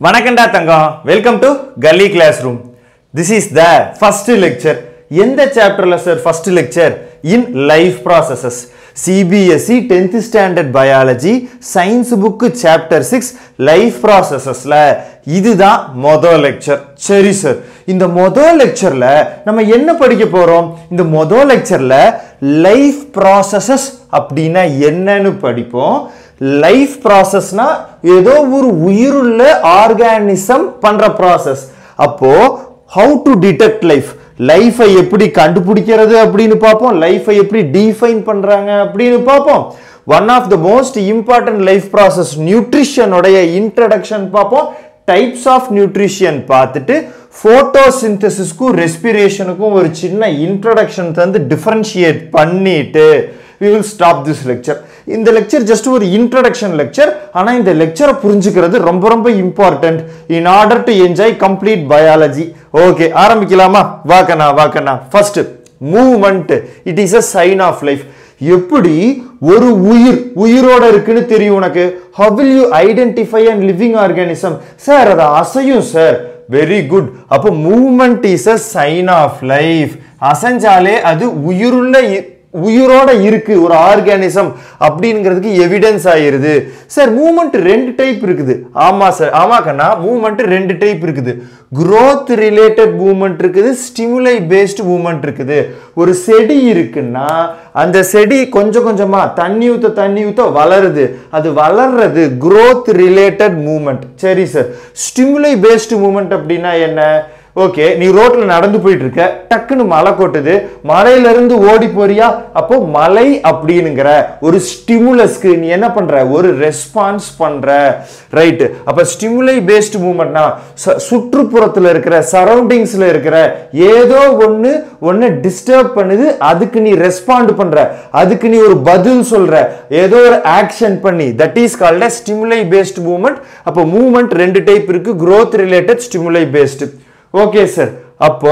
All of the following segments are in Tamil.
வணக்கம்டா தங்கம் வெல்கம் டு கல்லி classroom this is the first lecture எந்த சாப்டர்ல sir first lecture in life processes CBSE tenth standard biology science book chapter six life ப்ராசஸஸ்ல இதுதான் மொதல் லெக்சர் சரி சார் இந்த மொதல் லெக்சர்ல நம்ம என்ன படிக்க போறோம் இந்த மொதல் லெக்சர்ல லைஃப் ப்ராசஸஸ் அப்படின்னா என்னன்னு படிப்போம் லைஃப் ப்ராசஸ்னா ஏதோ ஒரு உயிருள்ள ஆர்கானிசம் பண்ற ப்ராசஸ் அப்போ ஹவு டு டிடெக்ட் லைஃப் லைஃபை எப்படி கண்டுபிடிக்கிறது அப்படின்னு பார்ப்போம் லைஃபை எப்படி டிஃபைன் பண்றாங்க அப்படின்னு பார்ப்போம் one of the most important life process நியூட்ரிஷனுடைய இன்ட்ரடக்ஷன் பார்ப்போம் டைப்ஸ் ஆஃப் நியூட்ரிஷன் பார்த்துட்டு ஃபோட்டோசிந்தசிஸ்க்கும் ரெஸ்பிரேஷனுக்கும் ஒரு சின்ன இன்ட்ரடக்ஷன் தந்து டிஃபரன்ஷியேட் பண்ணிட்டு we will stop this lecture இந்த லெக்சர் ஜஸ்ட் ஒரு இன்ட்ரடக்ஷன் லெக்சர் ஆனா இந்த லெக்சரை புரிஞ்சுக்கிறது ரொம்ப ரொம்ப important in order to enjoy complete biology okay ஆரம்பிக்கலாமா வாக்கண்ணா வாக்கண்ணா first movement it is a sign of life எப்படி ஒரு உயிர் உயிரோட இருக்குன்னு தெரியும் உனக்கு how will you identify and living organism sir அது அசையும் சார் வெரி குட் அப்போ movement is a sign of life அசைஞ்சாலே அது உயிருள்ள இ- உயிரோட இருக்கு ஒரு ஆர்கானிசம் அப்படிங்கிறதுக்கு எவிடன்ஸ் ஆயிருது சார் மூவ்மெண்ட் ரெண்டு டைப் இருக்குது ஆமா சார் ஆமா கண்ணா மூவ்மெண்ட் ரெண்டு டைப் இருக்குது growth ரிலேட்டட் மூவ்மெண்ட் இருக்குது ஸ்டிமுலை பேஸ்ட் மூவ்மெண்ட் இருக்குது ஒரு செடி இருக்குன்னா அந்த செடி கொஞ்சம் கொஞ்சமா தண்ணி ஊத்த தண்ணி ஊத்த வளருது அது வளர்றது growth ரிலேட்டட் மூவ்மெண்ட் சரி சார் ஸ்டிமுலை பேஸ்ட் மூவ்மெண்ட் அப்படின்னா என்ன ஓகே நீ ரோட்ல நடந்து போயிட்டு இருக்க டக்குன்னு மழை கொட்டுது மலையில இருந்து ஓடி போறியா அப்போ மலை அப்படின்னுங்கிற ஒரு ஸ்டிமுலஸ்க்கு நீ என்ன பண்ற ஒரு ரெஸ்பான்ஸ் பண்ற ரைட் அப்ப ஸ்டிமுலை பேஸ்ட் மூவ்மெண்ட்னா சுற்றுப்புறத்துல இருக்கிற சரௌண்டிங்ஸ்ல இருக்கிற ஏதோ ஒண்ணு ஒன்னு டிஸ்டர்ப் பண்ணுது அதுக்கு நீ ரெஸ்பாண்ட் பண்ற அதுக்கு நீ ஒரு பதில் சொல்ற ஏதோ ஒரு ஆக்ஷன் பண்ணி that is called stimuli based movement அப்போ மூவ்மெண்ட் ரெண்டு டைப் இருக்கு growth related stimuli based okay sir அப்போ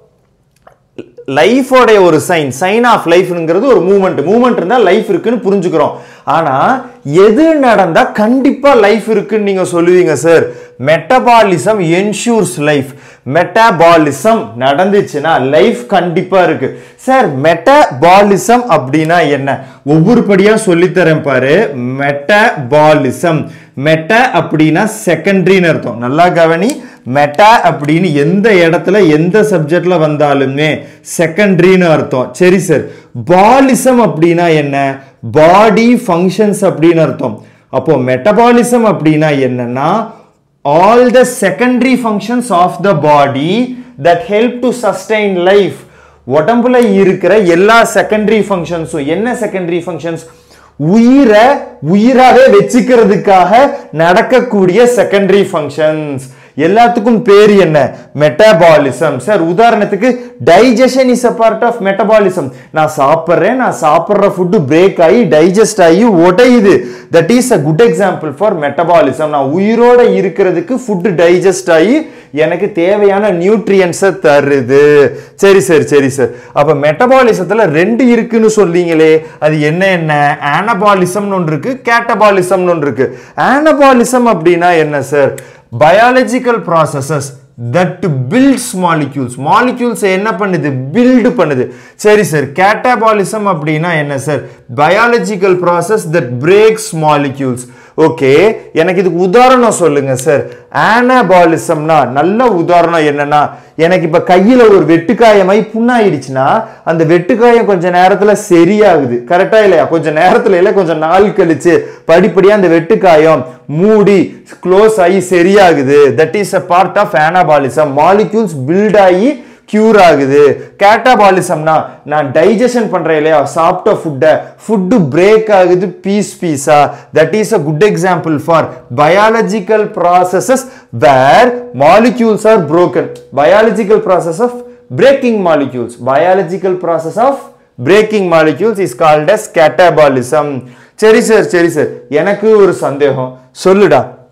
லைஃபோடைய ஒரு சைன் சைன் ஆஃப் லைஃப்ங்கிறது ஒரு மூமெண்ட் மூமெண்ட் இருந்தா லைஃப் இருக்குன்னு புரிஞ்சுக்கிறோம் ஆனா எது நடந்தா கண்டிப்பா லைஃப் இருக்குன்னு நீங்க சொல்லுவீங்க sir metabolism ensures life metabolism நடந்துச்சுன்னா லைஃப் கண்டிப்பா இருக்கு சார் மெட்டபாலிசம் அப்படின்னா என்ன ஒவ்வொரு படியா சொல்லித்தரேன் பாரு மெட்டபாலிசம் மெட்ட அப்படின்னா செகண்டரின்னு அர்த்தம் நல்லா கவனி மெட்டா அப்படின்னு எந்த இடத்துல எந்த சப்ஜெக்ட்ல வந்தாலுமே செகண்டரின்னு அர்த்தம் சரி சார் பாலிசம் அப்படின்னா என்ன பாடி ஃபங்க்ஷன்ஸ் அப்படின்னு அர்த்தம் அப்போ மெட்டபாலிசம் அப்படின்னா என்னன்னா all the secondary functions of the body that help to sustain life உடம்புல இருக்கிற எல்லா செகண்டரி ஃபங்க்ஷன்ஸும் என்ன செகண்டரி ஃபங்க்ஷன்ஸ் உயிரை உயிராவே வச்சுக்கிறதுக்காக நடக்கக்கூடிய செகண்டரி ஃபங்க்ஷன்ஸ் எல்லாத்துக்கும் பேர் என்ன மெட்டபாலிசம் சார் உதாரணத்துக்கு digestion is a part of metabolism நான் சாப்பிட்றேன் நான் சாப்பிட்ற ஃபுட்டு பிரேக் ஆகி டைஜஸ்ட் ஆகி உடையுது that is a good example for metabolism நான் உயிரோட இருக்கிறதுக்கு ஃபுட்டு டைஜஸ்ட் ஆகி எனக்கு தேவையான நியூட்ரியன்ஸை தருது சரி சரி சரி சார் அப்ப மெட்டபாலிசத்துல ரெண்டு இருக்குன்னு சொல்றீங்களே அது என்ன என்ன ஆனபாலிசம்னு ஒன்று இருக்கு கேட்டபாலிசம்னு ஒன்று இருக்கு ஆனபாலிசம் அப்படின்னா என்ன sir biological processes that builds molecules molecules என்ன பண்ணுது பில்டு பண்ணுது சரி சார் கேட்டபாலிசம் அப்படின்னா என்ன sir biological process that breaks molecules okay எனக்கு இதுக்கு உதாரணம் சொல்லுங்க சார் ஆனபாலிசம்னா நல்ல உதாரணம் என்னன்னா எனக்கு இப்ப கையில ஒரு வெட்டுக்காயமாய் புண்ணாயிடுச்சுன்னா அந்த வெட்டுக்காயம் கொஞ்ச நேரத்துல சரியாகுது கரெக்டா இல்லையா கொஞ்ச நேரத்துல இல்ல கொஞ்சம் நாள் கழிச்சு படிப்படியா அந்த வெட்டுக்காயம் மூடி க்ளோஸ் ஆகி சரியாகுது that is a part of anabolism molecules build ஆகி கியூர் ஆகுது கேட்டாபாலிசம்னா நான் டைஜஷன் பண்றேன் இல்லையா சாப்பிட்ட ஃபுட்டை ஃபுட்டு பிரேக் ஆகுது பீஸ் பீஸா that is a good example for biological processes where molecules are broken biological process of breaking molecules biological process of breaking molecules is called as catabolism சரி சார் சரி சார் எனக்கு ஒரு சந்தேகம் சொல்லுடா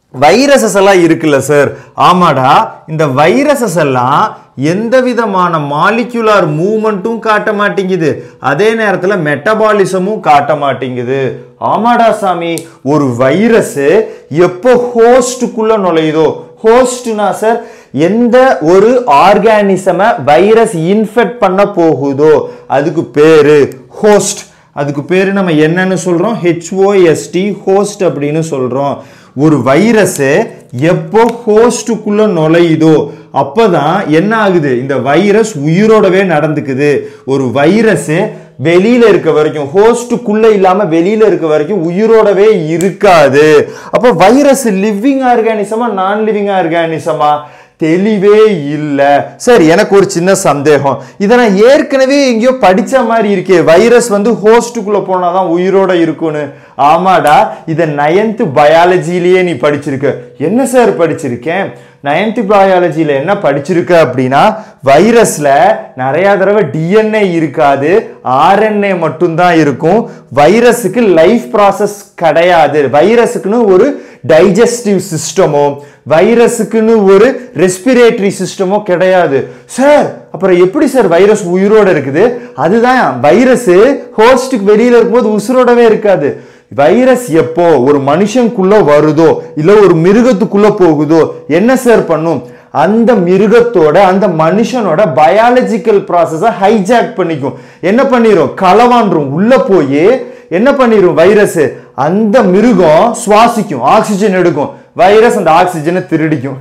வைரஸஸ் எல்லாம் இருக்குல்ல சார் ஆமாடா இந்த வைரஸஸ் எல்லாம் எந்த விதமான மாலிகுலார் மூமெண்ட்டும் காட்ட மாட்டேங்குது அதே நேரத்தில் மெட்டபாலிசமும் காட்ட மாட்டேங்குது ஆமாடா சாமி ஒரு வைரஸ் எப்போ ஹோஸ்டுக்குள்ள நுழையுதோ ஹோஸ்ட்னா சார் எந்த ஒரு ஆர்கானிசமை வைரஸ் இன்ஃபெக்ட் பண்ண போகுதோ அதுக்கு பேரு ஹோஸ்ட் அதுக்கு பேரு நம்ம என்னன்னு சொல்றோம் ஹெச்ஓஎஸ்டி ஹோஸ்ட் அப்படின்னு சொல்றோம் ஒரு வைரஸ் எப்போ ஹோஸ்டுக்குள்ள நுழையுதோ அப்பதான் என்ன ஆகுது இந்த வைரஸ் உயிரோடவே நடந்துக்குது ஒரு வைரஸ் வெளியில இருக்க வரைக்கும் ஹோஸ்டுக்குள்ள இல்லாம வெளியில இருக்க வரைக்கும் உயிரோடவே இருக்காது அப்போ வைரஸ் லிவிங் ஆர்கானிசமா நான் லிவிங் ஆர்கானிசமா தெளிவே இல்லை சார் எனக்கு ஒரு சின்ன சந்தேகம் இதை நான் ஏற்கனவே எங்கேயோ படிச்ச மாதிரி இருக்கே வைரஸ் வந்து ஹோஸ்டுக்குள்ள போனாதான் உயிரோட இருக்கும்னு ஆமாடா இதை நயன்த் பயாலஜிலேயே நீ படிச்சிருக்க என்ன சார் படிச்சிருக்கேன் நயன்த் பயாலஜியில் என்ன படிச்சிருக்க அப்படின்னா வைரஸ்ல நிறைய தடவை டிஎன்ஏ இருக்காது ஆர்என்ஏ மட்டும்தான் இருக்கும் வைரஸுக்கு லைஃப் ப்ராசஸ் கிடையாது வைரஸுக்குன்னு ஒரு டைஜஸ்டிவ் சிஸ்டமோ வைரஸுக்குன்னு ஒரு ரெஸ்பிரேட்டரி சிஸ்டமோ கிடையாது சார் அப்புறம் எப்படி சார் வைரஸ் உயிரோட இருக்குது அதுதான் வைரஸ் ஹோஸ்டுக்கு வெளியில இருக்கும்போது உசுரோடவே இருக்காது வைரஸ் எப்போ ஒரு மனுஷனுக்குள்ள வருதோ இல்ல ஒரு மிருகத்துக்குள்ள போகுதோ என்ன சார் பண்ணும் அந்த மிருகத்தோட அந்த மனுஷனோட பயாலஜிக்கல் ப்ராசஸை ஹைஜாக் பண்ணிக்கும் என்ன பண்ணிரும் களவான்றும் உள்ள போய் என்ன பண்ணிரும் வைரஸ் அந்த மிருகம் சுவாசிக்கும் ஆக்சிஜன் எடுக்கும் வைரஸ் அந்த ஆக்சிஜனை திருடிக்கும்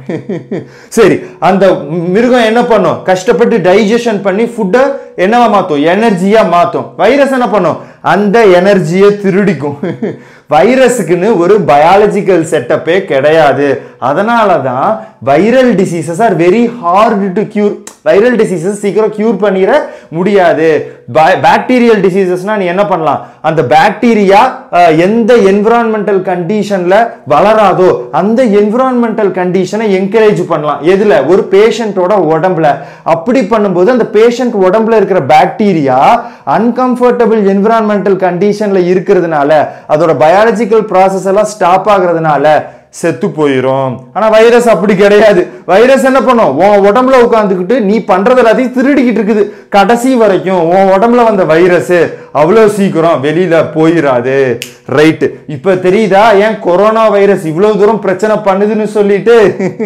சரி அந்த மிருகம் என்ன பண்ணும் கஷ்டப்பட்டு டைஜஷன் பண்ணி ஃபுட்டை என்னவா மாற்றும் எனர்ஜியா மாற்றும் வைரஸ் என்ன பண்ணும் அந்த எனர்ஜியை திருடிக்கும் வைரஸுக்குன்னு ஒரு பயாலஜிக்கல் செட்டப்பே கிடையாது அதனால தான் viral diseases are very hard to cure viral diseases சீக்கிரம் கியூர் பண்ணிட முடியாது பாக்டீரியல் டிசீசஸ்னா நீ என்ன பண்ணலாம் அந்த பாக்டீரியா எந்த என்விரான்மெண்டல் கண்டிஷன்ல வளராதோ அந்த என்விரான்மெண்டல் கண்டிஷனை என்கரேஜ் பண்ணலாம் எதுல ஒரு பேஷண்டோட உடம்புல அப்படி பண்ணும்போது அந்த பேஷண்ட் உடம்புல இருக்கிற பாக்டீரியா அன்கம்ஃபர்டபுள் என்விரான்மெண்டல் கண்டிஷன்ல இருக்கிறதுனால அதோட பயாலஜிக்கல் ப்ராசஸ் எல்லாம் ஸ்டாப் ஆகுறதுனால செத்து போயிடும் ஆனா வைரஸ் அப்படி கிடையாது வைரஸ் என்ன பண்ணும் உன் உடம்புல உட்காந்துக்கிட்டு நீ பண்றது எல்லாத்தையும் திருடிக்கிட்டு இருக்குது கடைசி வரைக்கும் உன் உடம்புல வந்த வைரஸ் அவ்வளவு சீக்கிரம் வெளியில போயிடாது ரைட்டு இப்ப தெரியுதா ஏன் கொரோனா வைரஸ் இவ்வளவு தூரம் பிரச்சனை பண்ணுதுன்னு சொல்லிட்டு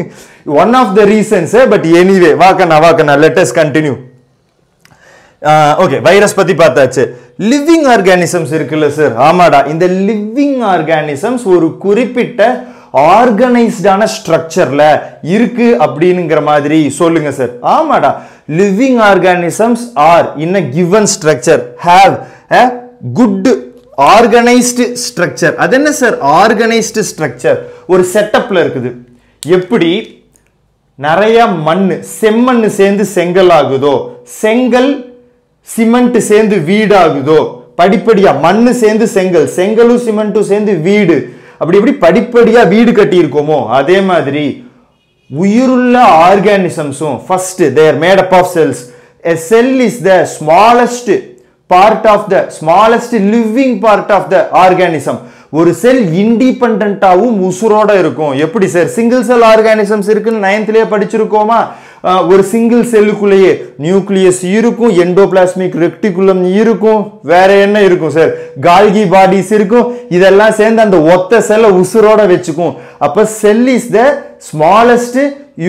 one of the reasons but anyway வாக்கண்ணா வாக்கண்ணா லெட்டஸ் கண்டினியூ ஓகே வைரஸ் பத்தி பார்த்தாச்சு லிவிங் ஆர்கானிசம்ஸ் இருக்குல்ல சார் ஆமாடா இந்த லிவிங் ஆர்கானிசம்ஸ் ஒரு குறிப்பிட்ட ஆர்கனைஸ்டான ஸ்ட்ரக்சர்ல இருக்கு அப்படிங்கிற மாதிரி சொல்லுங்க சார் ஆமாடா living organisms are in a given structure have a good organised structure அது என்ன சார் ஆர்கனைஸ்டு ஸ்ட்ரக்சர் ஒரு செட்டப்ல இருக்குது எப்படி நிறைய மண் செம்மண் சேர்ந்து செங்கல் ஆகுதோ செங்கல் சிமெண்ட் சேர்ந்து வீடாகுதோ படிப்படியா மண்ணு சேர்ந்து செங்கல் செங்கலும் சிமெண்ட்டும் சேர்ந்து வீடு அப்படி எப்படி படிப்படியா வீடு கட்டி இருக்கோமோ அதே மாதிரி உயிருள்ள ஆர்கானிசம்ஸும் first they're made up of cells a cell is the smallest part of the smallest living part of the organism ஒரு செல் இண்டிபெண்டாவும் உசுரோட இருக்கும் எப்படி சார் சிங்கிள் செல் ஆர்கானிசம்ஸ் இருக்குன்னு நயன்த்லயே படிச்சிருக்கோமா அஹ், ஒரு சிங்கிள் செல்லுக்குள்ளேயே நியூக்ளியஸ் இருக்கும் எண்டோபிளாஸ்மிக் ரெக்டிகுலம் இருக்கும் வேற என்ன இருக்கும் சார் கால்கி பாடிஸ் இருக்கும் இதெல்லாம் சேர்ந்து அந்த ஒத்த செல்லை உசுரோட வச்சுக்கும் அப்ப cell is the smallest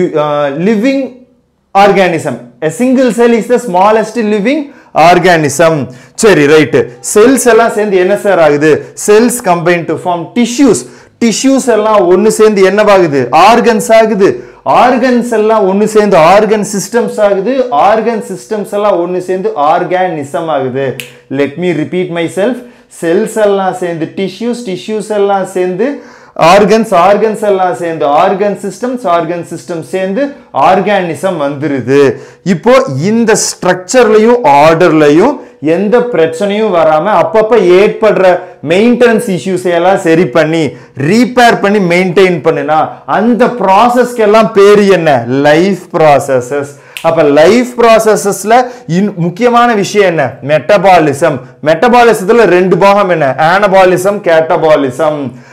living organism a single cell is the smallest living organism சரி ரைட் செல்ஸ் எல்லாம் சேர்ந்து என்ன சார் ஆகுது cells combine to form tissues tissues எல்லாம் ஒன்னு சேர்ந்து என்னவாகுது ஆர்கன்ஸ் ஆகுது ஆர்கன்ஸ் எல்லாம் ஒன்னு சேர்ந்து ஆர்கன் சிஸ்டம்ஸ் ஆகுது ஆர்கன் சிஸ்டம்ஸ் எல்லாம் ஒன்னு சேர்ந்து ஆர்கானிசம் ஆகுது let me repeat myself cells எல்லாம் சேர்ந்து டிஷ்யூஸ் டிஷ்யூஸ் எல்லாம் சேர்ந்து ஆர்கன்ஸ் ஆர்கன்ஸ் எல்லாம் சேர்ந்து ஆர்கன் சிஸ்டம்ஸ் ஆர்கன் சிஸ்டம் சேர்ந்து ஆர்கானிசம் வந்துருது இப்போ இந்த ஸ்ட்ரக்சர்லையும் ஆர்டர்லையும் எந்த பிரச்சனையும் வராம அப்பப்ப ஏற்படுற மெயின்டெனன்ஸ் இஷ்யூஸ் எல்லாம் சரி பண்ணி ரீபேர் பண்ணி மெயின்டைன் பண்ணுனா அந்த ப்ராசஸ்க்கு எல்லாம் பேரு என்ன லைஃப் ப்ராசஸஸ் அப்ப லைஃப் ப்ராசஸஸ்ல முக்கியமான விஷயம் என்ன மெட்டபாலிசம் மெட்டபாலிசத்துல ரெண்டு பாகம் என்ன ஆனபாலிசம் கேட்டபாலிசம்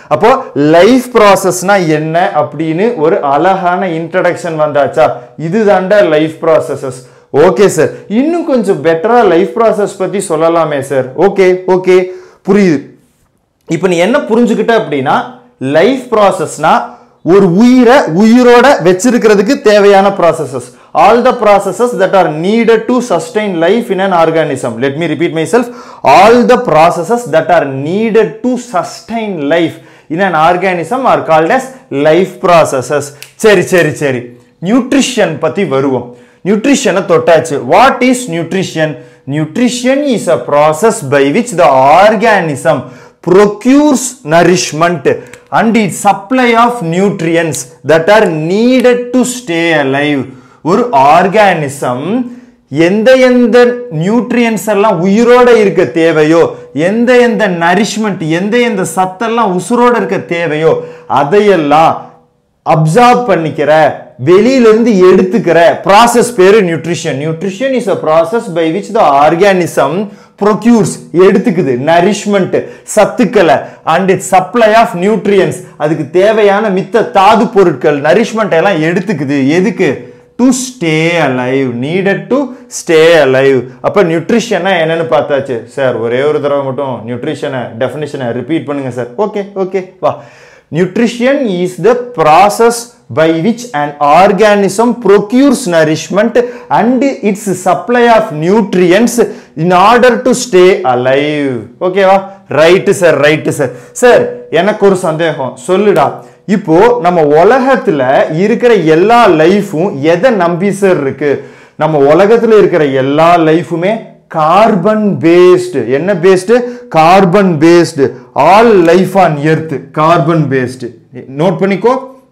அப்போ லைஃப் ப்ராசஸ்னா என்ன அப்படின்னு ஒரு அழகான இன்ட்ரடக்ஷன் வந்தாச்சா இதுதாண்டா லைஃப் ப்ராசஸஸ் ஓகே சார் இன்னும் கொஞ்சம் பெட்டரா லைஃப் ப்ராசஸ் பத்தி சொல்லலாமே சார் ஓகே ஓகே புரியுது இப்போ நீ என்ன புரிஞ்சுக்கிட்ட அப்படின்னா லைஃப் ப்ராசஸ்னா ஒரு உயிரை உயிரோட வச்சிருக்கிறதுக்கு தேவையான processes all the processes that are needed to sustain life in an organism let me repeat myself all the processes that are needed to sustain life in an organism are called as life processes சரி சரி சரி நியூட்ரிஷன் பத்தி வருவோம் நியூட்ரிஷனை தொட்டாச்சு what is nutrition nutrition is a process by which the organism procures nourishment and its supply of nutrients that are needed to stay alive ஒரு ஆர்கானிசம் எந்த எந்த நியூட்ரியன்ஸ் எல்லாம் உயிரோட இருக்க தேவையோ எந்த எந்த நரிஷ்மெண்ட் எந்த எந்த சத்தெல்லாம் உசுரோட இருக்க தேவையோ அதையெல்லாம் அப்சார்ப் பண்ணிக்கிற வெளியில இருந்து எடுத்துக்கிற ப்ராசஸ் பேரு nutrition nutrition is a process by which the organism procures எடுத்துக்குது நரிஷ்மெண்ட் சத்துக்களை and it supply of nutrients அதுக்கு தேவையான மித்த தாது பொருட்கள் நரிஷ்மெண்ட் எல்லாம் எடுத்துக்குது எதுக்கு to stay alive needed to stay alive அப்போ நியூட்ரிஷனா என்னன்னு பார்த்தாச்சு சார் ஒரே ஒரு தடவை மட்டும் நியூட்ரிஷனை டெஃபினிஷனை ரிப்பீட் பண்ணுங்க சார் ஓகே ஓகே வா nutrition is the process by which an organism procures nourishment and its supply of nutrients in order to stay alive ஓகேவா right sir right sir sir எனக்கு ஒரு சந்தேகம் சொல்லுடா இப்போ நம்ம உலகத்துல இருக்கிற எல்லா லைஃபும் எதை நம்பி சார் இருக்கு நம்ம உலகத்துல இருக்கிற எல்லா லைஃபுமே கார்பன் பேஸ்டு என்ன based carbon based all life on earth carbon based note பண்ணிக்கோ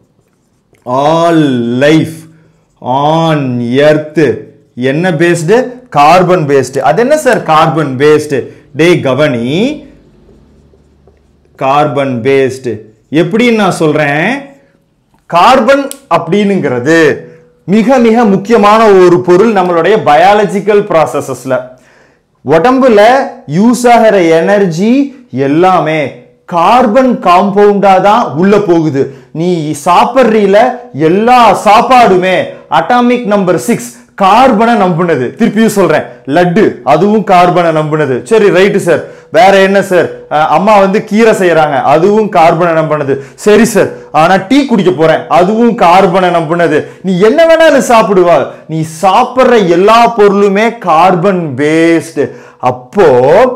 ஆல் லைஃப் ஆன் எர்த் என்ன பேஸ்டு கார்பன் பேஸ்டு அது என்ன சார் கார்பன் பேஸ்டு டே கவனி கார்பன் பேஸ்டு எப்படின்னு நான் சொல்றேன் கார்பன் அப்படின்னுங்கிறது மிக மிக முக்கியமான ஒரு பொருள் நம்மளுடைய பயாலஜிக்கல் ப்ராசஸஸ்ல உடம்புல யூஸ் ஆகிற எனர்ஜி எல்லாமே கார்பன் காம்பவுண்டா தான் உள்ள போகுது நீ சாப்பிட்றீல எல்லா சாப்பாடுமே அட்டாமிக் நம்பர் சிக்ஸ் கார்பனை நம்புனது திருப்பியும் சொல்றேன் லட்டு அதுவும் கார்பனை நம்புனது சரி ரைட்டு சார் வேற என்ன சார் அம்மா வந்து கீரை செய்யறாங்க அதுவும் கார்பனை நம்பினது சரி சார் ஆனா டீ குடிக்க போறேன் அதுவும் கார்பனை நம்பினது நீ என்ன வேணாலும் சாப்பிடுவா நீ சாப்பிடுற எல்லா பொருளுமே கார்பன் பேஸ்டு அப்போ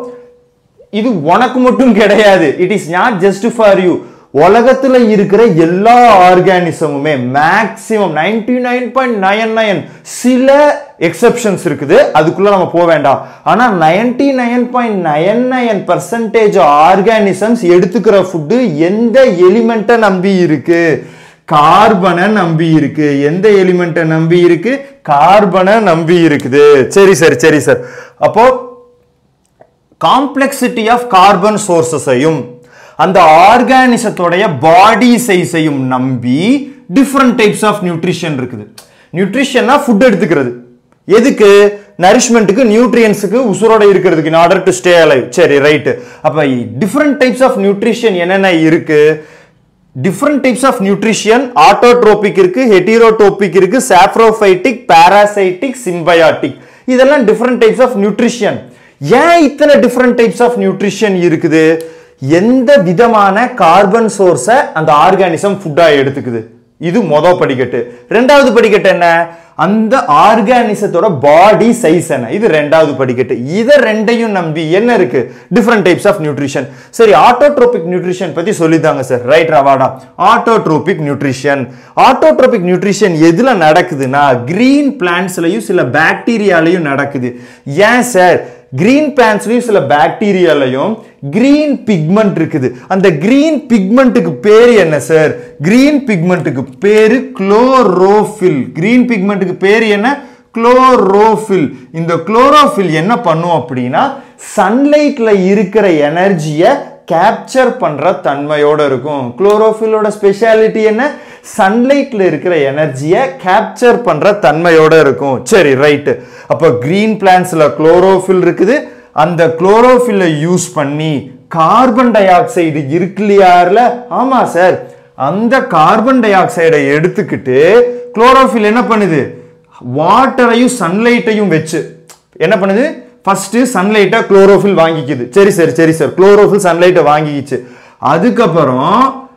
இது உனக்கு மட்டும் கிடையாது it is not just for you உலகத்துல இருக்கிற எல்லா ஆர்கானிசமுமே maximum ninety nine point nine nine சில எக்ஸப்ஷன்ஸ் இருக்குது அதுக்குள்ள நம்ம போக வேண்டாம் ஆனா ninety nine point nine nine percentage organisms எடுத்துக்கிற ஃபுட்டு எந்த எலிமெண்ட்டை நம்பி இருக்கு கார்பனை நம்பி இருக்கு எந்த எலிமெண்ட்டை நம்பி இருக்கு கார்பனை நம்பி இருக்குது சரி சார் சரி சார் அப்போ காம்ப்ளெக்சிட்டி ஆஃப் கார்பன் சோர்சஸையும் அந்த ஆர்கானிசத்தோடைய பாடி சைஸையும் நம்பி டிஃப்ரெண்ட் டைப்ஸ் ஆஃப் நியூட்ரிஷன் இருக்குது நியூட்ரிஷன்னா ஃபுட் எடுத்துக்கிறது எதுக்கு நரிஷ்மெண்ட்டுக்கு நியூட்ரியன்ஸுக்கு உசுரோட இருக்கிறதுக்கு in order to stay alive சரி ரைட்டு அப்போ டிஃப்ரெண்ட் டைப்ஸ் ஆஃப் நியூட்ரிஷன் என்னென்ன இருக்கு different types of nutrition autotrophic இருக்கு ஹெட்டிரோட்ரோபிக் இருக்கு சாப்ரோஃபைட்டிக் பாராசைட்டிக் சிம்பயாட்டிக் இதெல்லாம் டிஃப்ரெண்ட் டைப்ஸ் ஆஃப் நியூட்ரிஷன் ஏன் இத்தனை டிஃப்ரெண்ட் டைப்ஸ் ஆஃப் நியூட்ரிஷன் இருக்குது எந்த விதமான கார்பன் சோர்ஸை அந்த ஆர்கானிசம் ஃபுட்டா எடுத்துக்குது இது மொதல் படிக்கட்டு ரெண்டாவது படிக்கட்டு என்ன அந்த ஆர்கானிசத்தோட பாடி சைஸ் என்ன இது ரெண்டாவது படிக்கட்டு இதை ரெண்டையும் நம்பி என்ன இருக்கு டிஃப்ரெண்ட் டைப்ஸ் ஆஃப் நியூட்ரிஷன் சரி ஆட்டோட்ரோபிக் நியூட்ரிஷன் பத்தி சொல்லித்தாங்க சார் ரைட் ரவாடா ஆட்டோட்ரோபிக் நியூட்ரிஷன் ஆட்டோட்ரோபிக் நியூட்ரிஷன் எதுல நடக்குதுன்னா கிரீன் பிளான்ஸ்லயும் சில பாக்டீரியாலையும் நடக்குது ஏன் சார் கிரீன் பிளான்ஸ்லயும் சில பாக்டீரியாலையும் கிரீன் பிக்மெண்ட் இருக்குது அந்த கிரீன் பிக்மெண்ட்டுக்கு பேர் என்ன சார் கிரீன் பிக்மெண்ட்டுக்கு பேரு குளோரோஃபில் கிரீன் பிக்மெண்ட்டுக்கு பேர் என்ன குளோரோஃபில் இந்த குளோரோஃபில் என்ன பண்ணும் அப்படின்னா சன்லைட்ல இருக்கிற எனர்ஜியை கேப்சர் பண்ற தன்மையோட இருக்கும் குளோரோஃபிலோட ஸ்பெஷாலிட்டி என்ன சன்லைட்ல இருக்கிற எனர்ஜியை கேப்சர் பண்ற தன்மையோட இருக்கும் சரி ரைட்டு அப்போ கிரீன் பிளான்ஸ்ல குளோரோஃபில் இருக்குது அந்த குளோரோஃபில்லை யூஸ் பண்ணி கார்பன் டை ஆக்சைடு இருக்கு இல்லையாருல ஆமா சார் அந்த கார்பன் டை ஆக்சைடை எடுத்துக்கிட்டு குளோரோஃபில் என்ன பண்ணுது வாட்டரையும் சன்லைட்டையும் வச்சு என்ன பண்ணுது ஃபர்ஸ்ட் சன்லைட்டை குளோரோஃபில் வாங்கிக்குது சரி சார் சரி சார் குளோரோஃபில் சன்லைட்டை வாங்கிக்கிச்சு அதுக்கப்புறம்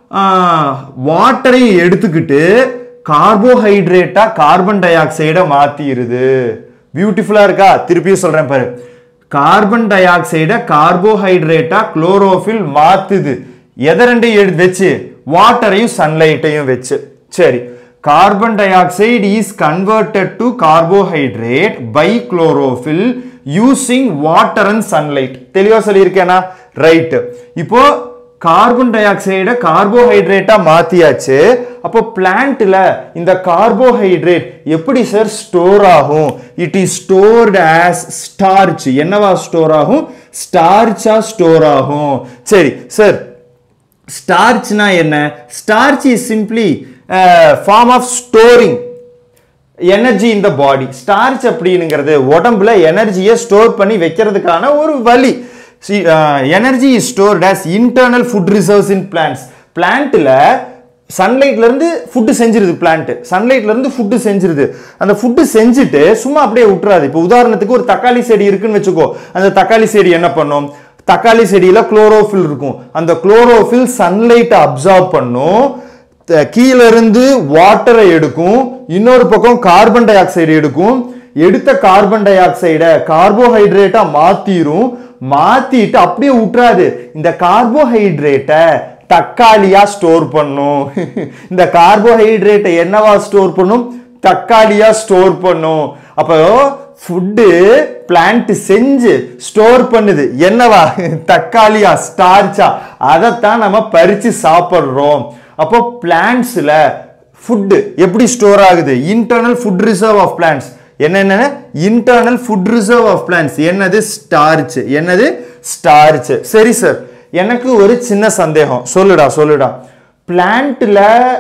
வாட்டரையும் எடுத்துக்கிட்டு கார்போஹைட்ரேட்டா கார்பன் டை ஆக்சைடை மாத்திருது பியூட்டிஃபுல்லா இருக்கா திருப்பியும் சொல்றேன் பாரு கார்பன் டை ஆக்சைடை கார்போஹைட்ரேட்டா குளோரோஃபில் மாத்துது எதை ரெண்டையும் எடுத்து வச்சு வாட்டரையும் சன்லைட்டையும் வச்சு சரி carbon dioxide is converted to carbohydrate by chlorophyll using water and sunlight தெளிவா சொல்லியிருக்கேனா ரைட் இப்போ கார்பன் டை ஆக்சைடை கார்போஹைட்ரேட்டா மாத்தியாச்சு அப்போ பிளான்ட்ல இந்த கார்போஹைட்ரேட் எப்படி சார் ஸ்டோர் ஆகும் it is stored as starch என்னவா ஸ்டோர் ஆகும் ஸ்டார்ச்சா ஸ்டோர் ஆகும் சரி சார் ஸ்டார்ச்னா என்ன starch is simply form of storing energy இந்த பாடி ஸ்டார்ச் அப்படிங்கிறது உடம்புல எனர்ஜியை ஸ்டோர் பண்ணி வைக்கிறதுக்கான ஒரு வழி energy is stored as internal food reserves in plants பிளான்ட்ல சன்லைட்ல இருந்து ஃபுட்டு செஞ்சிருது பிளான்ட் சன்லைட்ல இருந்து ஃபுட்டு செஞ்சிருது அந்த ஃபுட்டு செஞ்சுட்டு சும்மா அப்படியே விட்டுறாது இப்போ உதாரணத்துக்கு ஒரு தக்காளி செடி இருக்குன்னு வச்சுக்கோ அந்த தக்காளி செடி என்ன பண்ணும் தக்காளி செடியில குளோரோஃபில் இருக்கும் அந்த குளோரோஃபில் சன்லைட்டை அப்சார்ப் பண்ணும் த- கீழ இருந்து வாட்டரை எடுக்கும் இன்னொரு பக்கம் கார்பன் டை ஆக்சைடு எடுக்கும் எடுத்த கார்பன் டை ஆக்சைடை கார்போஹைட்ரேட்டா மாத்திரும் மாத்திட்டு அப்படியே விட்டுறாது இந்த கார்போஹைட்ரேட்டை தக்காளியா ஸ்டோர் பண்ணும் இந்த கார்போஹைட்ரேட்டை என்னவா ஸ்டோர் பண்ணும் தக்காளியா ஸ்டோர் பண்ணும் அப்போ ஃபுட்டு பிளான்ட் செஞ்சு ஸ்டோர் பண்ணுது என்னவா தக்காளியா ஸ்டார்ச்சா அதைத்தான் நம்ம பறிச்சு சாப்பிடுறோம் அப்போ பிளான்ட்ஸ்ல ஃபுட்டு எப்படி ஸ்டோர் ஆகுது internal food reserve of plants என்னென்ன internal food reserve of plants என்னது ஸ்டார்ச் என்னது ஸ்டார்ச் சரி சார் எனக்கு ஒரு சின்ன சந்தேகம் சொல்லுடா சொல்லுடா பிளான்ட்ல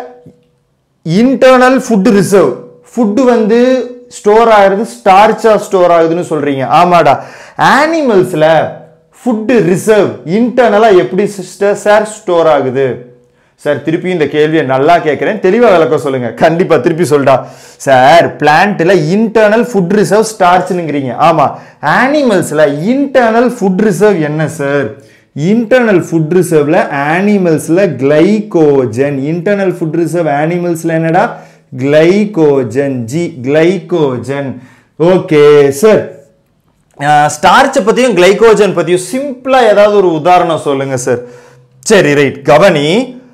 இன்டர்னல் ஃபுட் ரிசர்வ் ஃபுட்டு வந்து ஸ்டோர் ஆகுறது ஸ்டார்ச்சா ஸ்டோர் ஆகுதுன்னு சொல்றீங்க ஆமாடா ஆனிமல்ஸ்ல ஃபுட்டு ரிசர்வ் இன்டர்னலா எப்படி சிஸ்டர் சார் ஸ்டோர் ஆகுது சார் திருப்பி இந்த கேள்வியை நல்லா கேட்கிறேன் தெளிவா விளக்கம் சொல்லுங்க கண்டிப்பா திருப்பி சொல்டா சார் பிளான்ட்ல இன்டர்னல் ஃபுட் ரிசர்வ் ஸ்டார்ச்னுங்கிறீங்க ஆமா ஆனிமல்ஸ்ல இன்டர்னல் ஃபுட் ரிசர்வ் என்ன சார் இன்டர்னல் ஃபுட் ரிசர்வ்ல ஆனிமல்ஸ்ல கிளைகோஜன் இன்டர்னல் ஃபுட் ரிசர்வ் ஆனிமல்ஸ்ல என்னடா glycogen G glycogen okay sir ஸ்டார்ச்சை பத்தியும் கிளைகோஜன் பத்தியும் சிம்பிளா ஏதாவது ஒரு உதாரணம் சொல்லுங்க சார் சரி ரைட் கவனி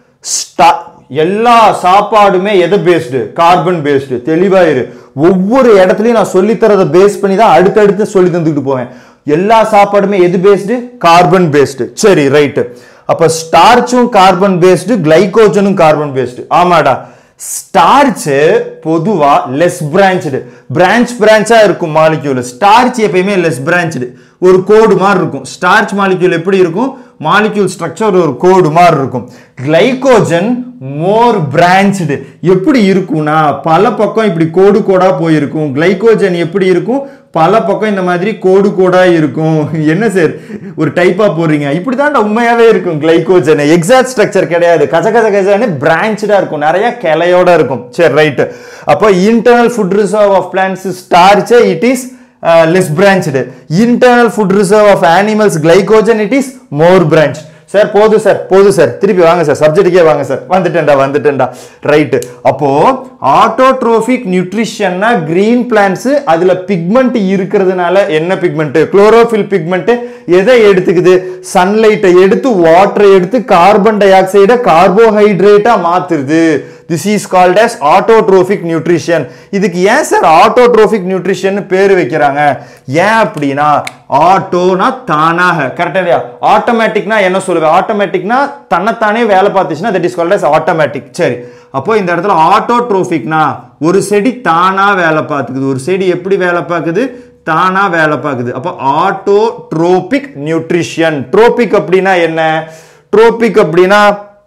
ஸ்டா எல்லா சாப்பாடுமே எதை பேஸ்டு கார்பன் பேஸ்டு தெளிவா இரு ஒவ்வொரு இடத்துலயும் நான் சொல்லித்தரதை பேஸ் பண்ணி தான் அடுத்தடுத்து சொல்லி தந்துக்கிட்டு போவேன் எல்லா சாப்பாடுமே எது பேஸ்டு கார்பன் பேஸ்டு சரி ரைட்டு அப்ப ஸ்டார்ச்சும் கார்பன் பேஸ்டு கிளைகோஜனும் கார்பன் பேஸ்டு ஆமாடா ஸ்டார்ச் பொதுவா லெஸ் பிரான்ச்டு பிரான்ச் பிரான்ச்சா இருக்கும் மாலிக்யூல் ஸ்டார்ச் எப்பயுமே லெஸ் பிரான்ச்டு ஒரு கோடு மாதிரி இருக்கும் ஸ்டார்ச் மாலிக்யூல் எப்படி இருக்கும் மாலிக்யூல் ஸ்ட்ரக்சர் ஒரு கோடு மாதிரி இருக்கும் கிளைகோஜன் மோர் பிரான்ச்டு எப்படி இருக்கும்னா பல பக்கம் இப்படி கோடு கோடா போயிருக்கும் கிளைகோஜன் எப்படி இருக்கும் பல பக்கம் இந்த மாதிரி கோடு கோடா இருக்கும் என்ன சார் ஒரு டைப்பா போடுறீங்க இப்படிதான் உண்மையாவே இருக்கும் கிளைகோஜன் எக்ஸாக்ட் ஸ்ட்ரக்சர் கிடையாது கச கச கசன்னு பிரான்ச்சடா இருக்கும் நிறைய கிளையோட இருக்கும் சரி ரைட் அப்போ internal food reserve of plants starch it is less branched internal food reserve of animals glycogen it is more branch sir போதும் சார் போதும் சார் திருப்பி வாங்க சார் சப்ஜெக்ட்டுக்கே வாங்க சார் வந்துட்டேன்டா வந்துட்டேன்டா ரைட்டு அப்போ ஆட்டோட்ரோபிக் நியூட்ரிஷன்னா கிரீன் பிளான்ஸ் அதுல பிக்மெண்ட் இருக்கிறதுனால என்ன பிக்மெண்ட் குளோரோஃபில் பிக்மெண்ட் எதை எடுத்துக்குது சன்லைட்டை எடுத்து வாட்டரை எடுத்து கார்பன் டை ஆக்சைடை கார்போஹைட்ரேட்டா மாத்துது this is called as autotrophic nutrition இதுக்கு ஏன் சார் ஆட்டோட்ரோபிக் நியூட்ரிஷன் பேர் வைக்கிறாங்க ஏன் அப்படின்னா ஆட்டோனா தானாக கரெக்டா இல்லையா ஆட்டோமேட்டிக்னா என்ன சொல்லுவேன் ஆட்டோமேட்டிக்னா தன்னைத்தானே வேலை பார்த்துச்சுன்னா that is called as automatic சரி அப்போ இந்த இடத்துல ஆட்டோட்ரோபிக்னா ஒரு செடி தானா வேலை பார்த்துக்குது ஒரு செடி எப்படி வேலை பார்க்குது தானா வேலை பார்க்குது அப்போ ஆட்டோட்ரோபிக் நியூட்ரிஷன் ட்ரோபிக் அப்படின்னா என்ன ட்ரோபிக் அப்படின்னா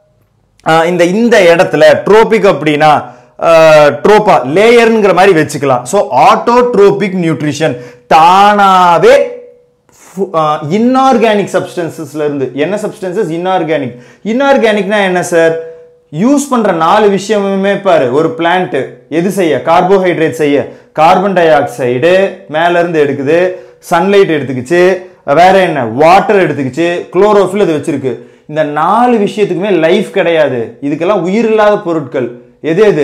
ஆஹ் இந்த இந்த இடத்துல ட்ரோபிக் அப்படின்னா ட்ரோபா லேயர்ங்கிற மாதிரி வச்சுக்கலாம் ஸோ ஆட்டோட்ரோபிக் நியூட்ரிஷன் தானாவே இன்ஆர்கானிக் சப்ஸ்டன்சஸ்ல இருந்து என்ன சப்ஸ்டன்சஸ் இன்ஆர்கானிக் இன்ஆர்கானிக்னா என்ன சார் யூஸ் பண்ற நாலு விஷயமுமே பாரு ஒரு பிளான்ட் எது செய்ய கார்போஹைட்ரேட் செய்ய கார்பன் டை ஆக்சைடு மேல இருந்து எடுக்குது சன்லைட் எடுத்துக்கிச்சு வேற என்ன வாட்டர் எடுத்துக்கிச்சு குளோரோஃபில் இது வச்சிருக்கு இந்த நாலு விஷயத்துக்குமே லைஃப் கிடையாது இதுக்கெல்லாம் உயிர் இல்லாத பொருட்கள் எது எது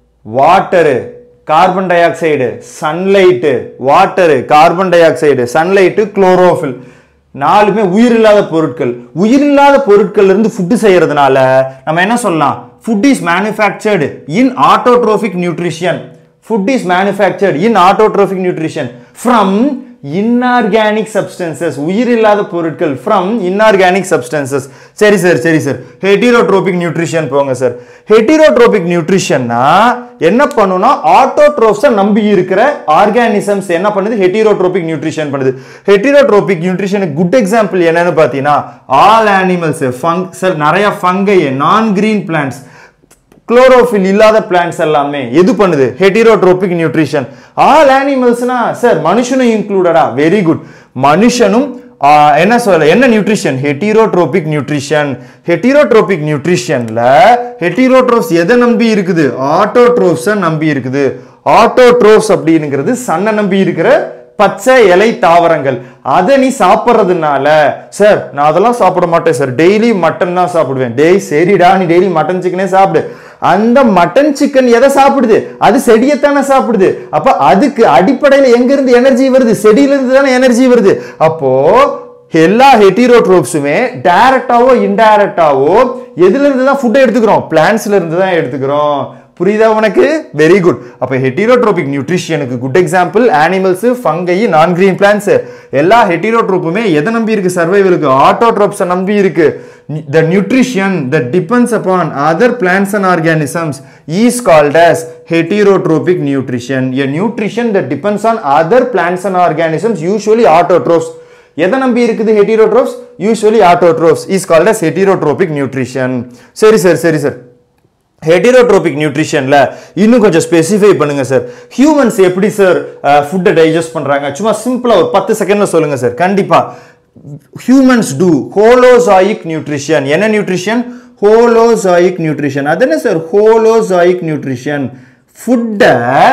water carbon dioxide sunlight water carbon dioxide sunlight chlorophyll நாலுமே உயிரில்லாத பொருட்கள் உயிரில்லாத பொருட்கள்ல இருந்து ஃபுட்டு செய்யறதுனால நம்ம என்ன சொல்லலாம் food is manufactured in autotrophic nutrition food is manufactured in autotrophic nutrition from inorganic substances உயிரில்லாத பொருட்கள் ஃப்ரம் இன்ஆர்கானிக் சப்ஸ்டன்சஸ் சரி சார் சரி சார் ஹெட்டிரோட்ரோபிக் நியூட்ரிஷன் போங்க சார் ஹெட்டிரோட்ரோபிக் நியூட்ரிஷன்னா என்ன பண்ணுனா ஆட்டோட்ரோப்ஸை நம்பி இருக்கிற ஆர்கானிசம்ஸ் என்ன பண்ணுது ஹெட்டிரோட்ரோபிக் நியூட்ரிஷன் பண்ணுது ஹெட்டிரோட்ரோபிக் நியூட்ரிஷனுக்கு குட் எக்ஸாம்பிள் என்னன்னு பார்த்தீங்கன்னா ஆல் அனிமல்ஸ் ஃபங் சார் நிறைய fungi non green plants chlorophyll இல்லாத பிளான்ட்ஸ் எல்லாமே எது பண்ணுது ஹெட்டிரோட்ரோபிக் நியூட்ரிஷன் ஆல் அனிமல்ஸ்னா சார் மனுஷனும் இன்க்ளூடடா வெரி குட் மனுஷனும் ஆ, என்ன சொல்ல என்ன நியூட்ரிஷன் ஹெட்டிரோட்ரோபிக் நியூட்ரிஷன் ஹெட்டிரோட்ரோபிக் நியூட்ரிஷன்ல ஹெட்டிரோட்ரோப்ஸ் எதை நம்பி இருக்குது ஆட்டோட்ரோப்ஸை நம்பி இருக்குது ஆட்டோட்ரோப்ஸ் அப்படிங்கிறது சன்னை நம்பி இருக்கிற பச்சை இலை தாவரங்கள் அதை நீ சாப்பிட்றதுனால சார் நான் அதெல்லாம் சாப்பிட மாட்டேன் சார் டெய்லி மட்டன் தான் சாப்பிடுவேன் டேய் சரிடா நீ டெய்லி மட்டன் சிக்கனே சாப்பிடு அந்த மட்டன் சிக்கன் எதை சாப்பிடுது அது செடியைத்தானே சாப்பிடுது அப்ப அதுக்கு அடிப்படையில் எங்க இருந்து எனர்ஜி வருது செடியில இருந்து தானே எனர்ஜி வருது அப்போ எல்லா ஹெட்டிரோட்ரோப்ஸுமே டைரக்டாவோ இன்டைரக்டாவோ எதுல இருந்து தான் ஃபுட்டை எடுத்துக்கிறோம் பிளான்ஸ்ல இருந்து தான் எடுத்துக்கிறோம் புரியுதா உனக்கு வெரி குட் அப்ப ஹெட்டிரோட்ரோபிக் நியூட்ரிஷனுக்கு good example animals fungi non green plants எல்லா ஹெட்டிரோட்ரோப்புமே எதை நம்பி இருக்கு சர்வைவலுக்கு ஆட்டோட்ரோப்ஸை நம்பி இருக்கு the nutrition that depends upon other plants and organisms is called as heterotropic nutrition a nutrition that depends on other plants and organisms usually autotrophs எதை நம்பி இருக்குது heterotrophs usually autotrophs is called as heterotrophic nutrition சரி சார் சரி சார் ஹெட்டிரோட்ரோபிக் நியூட்ரிஷன்ல இன்னும் கொஞ்சம் ஸ்பெசிஃபை பண்ணுங்க சார் ஹியூமன்ஸ் எப்படி சார் ஃபுட்டை டைஜஸ்ட் பண்றாங்க சும்மா சிம்பிளா ஒரு பத்து செகண்ட்ல சொல்லுங்க சார் கண்டிப்பா ஹியூமன்ஸ் டூ ஹோலோசாயிக் நியூட்ரிஷன் என்ன நியூட்ரிஷன் ஹோலோசாயிக் நியூட்ரிஷன் அது என்ன சார் ஹோலோசாயிக் நியூட்ரிஷன் ஃபுட்டை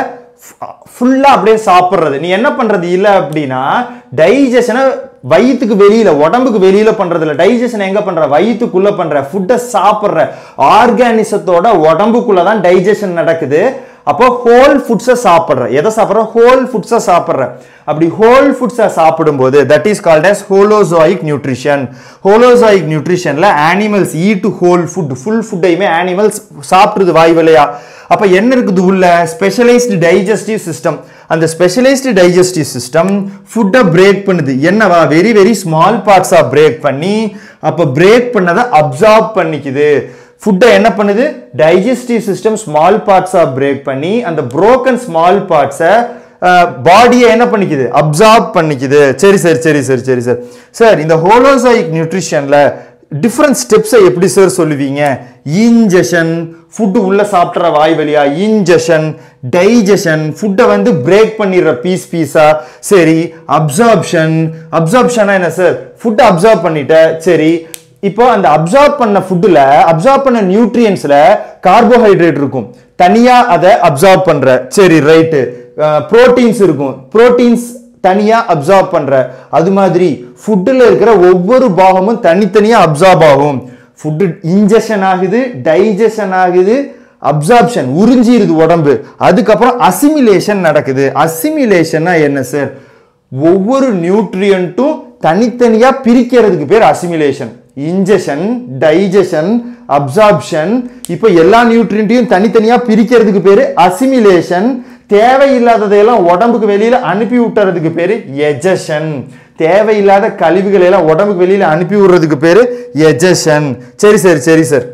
ஃபுல்லா அப்படியே சாப்பிட்றது நீ என்ன பண்றது இல்ல அப்படின்னா டைஜஷனை வயிற்றுக்கு வெளியில உடம்புக்கு வெளியில பண்றது இல்ல டைஜஷன் எங்க பண்ற வயிற்றுக்குள்ள பண்ற ஃபுட்டை சாப்பிட்ற ஆர்கானிசத்தோட உடம்புக்குள்ள தான் டைஜஷன் நடக்குது அப்போ ஹோல் ஃபுட்ஸை சாப்பிட்ற எதை சாப்பிட்ற ஹோல் ஃபுட்ஸை சாப்பிட்ற அப்படி ஹோல் ஃபுட்ஸை சாப்பிடும்போது that is called as holozoic nutrition holozoic நியூட்ரிஷன்ல animals eat whole food full ஃபுட்டையுமே அனிமல்ஸ் சாப்பிடுது வாய் வழியா அப்ப என்ன இருக்குது உள்ள ஸ்பெஷலைஸ்டு டைஜஸ்டிவ் சிஸ்டம் அந்த ஸ்பெஷலைஸ்டு டைஜஸ்டிவ் சிஸ்டம் ஃபுட்டை பிரேக் பண்ணுது என்னவா வெரி வெரி ஸ்மால் பார்ட்ஸா பிரேக் பண்ணி அப்ப பிரேக் பண்ணதை அப்சார்ப் பண்ணிக்குது ஃபுட்டை என்ன பண்ணுது டைஜஸ்டிவ் சிஸ்டம் ஸ்மால் பார்ட்ஸா பிரேக் பண்ணி அந்த broken ஸ்மால் பார்ட்ஸை பாடியை என்ன பண்ணிக்குது அப்சார்ப் பண்ணிக்குது சரி சரி சரி சரி சரி சார் சார் இந்த ஹோலோசாயிக் நியூட்ரிஷன்ல டிஃப்ரெண்ட் ஸ்டெப்ஸை எப்படி சார் சொல்லுவீங்க இன்ஜெஷன் ஃபுட்டு உள்ள சாப்பிட்ற வாய் வழியா இன்ஜெஷன் டைஜஷன் ஃபுட்டை வந்து பிரேக் பண்ணிடுற பீஸ் பீஸா சரி அப்சார்ப்ஷன் அப்சார்ப்ஷனா என்ன சார் ஃபுட்டை அப்சார்ப் பண்ணிட்ட சரி இப்போ அந்த அப்சார்ப் பண்ண ஃபுட்டில் அப்சார்ப் பண்ண நியூட்ரியன்ஸ்ல கார்போஹைட்ரேட் இருக்கும் தனியா அதை அப்சார்ப் பண்ற சரி ரைட்டு புரோட்டீன்ஸ் இருக்கும் புரோட்டீன்ஸ் தனியா அப்சார்ப் பண்ற அது மாதிரி ஃபுட்டில் இருக்கிற ஒவ்வொரு பாகமும் தனித்தனியா அப்சார்ப் ஆகும் ஃபுட்டு இன்ஜெஷன் ஆகுது டைஜஷன் ஆகுது அப்சார்ப்ஷன் உறிஞ்சிருது உடம்பு அதுக்கப்புறம் அசிமிலேஷன் நடக்குது அசிமிலேஷன்னா என்ன சார் ஒவ்வொரு நியூட்ரியன்ட்டும் தனித்தனியா பிரிக்கிறதுக்கு பேர் அசிமிலேஷன் இன்ஜெஷன் டைஜஷன் அப்சார்ப்ஷன் இப்போ எல்லா நியூட்ரியன்ட்டையும் தனித்தனியா பிரிக்கிறதுக்கு பேரு அசிமிலேஷன் தேவையில்லாததையெல்லாம் உடம்புக்கு வெளியில அனுப்பி விட்டுறதுக்கு பேரு எஜஷன் தேவையில்லாத கழிவுகளை எல்லாம் உடம்புக்கு வெளியில அனுப்பி விடுறதுக்கு பேரு எஜஷன் சரி சரி சரி சார்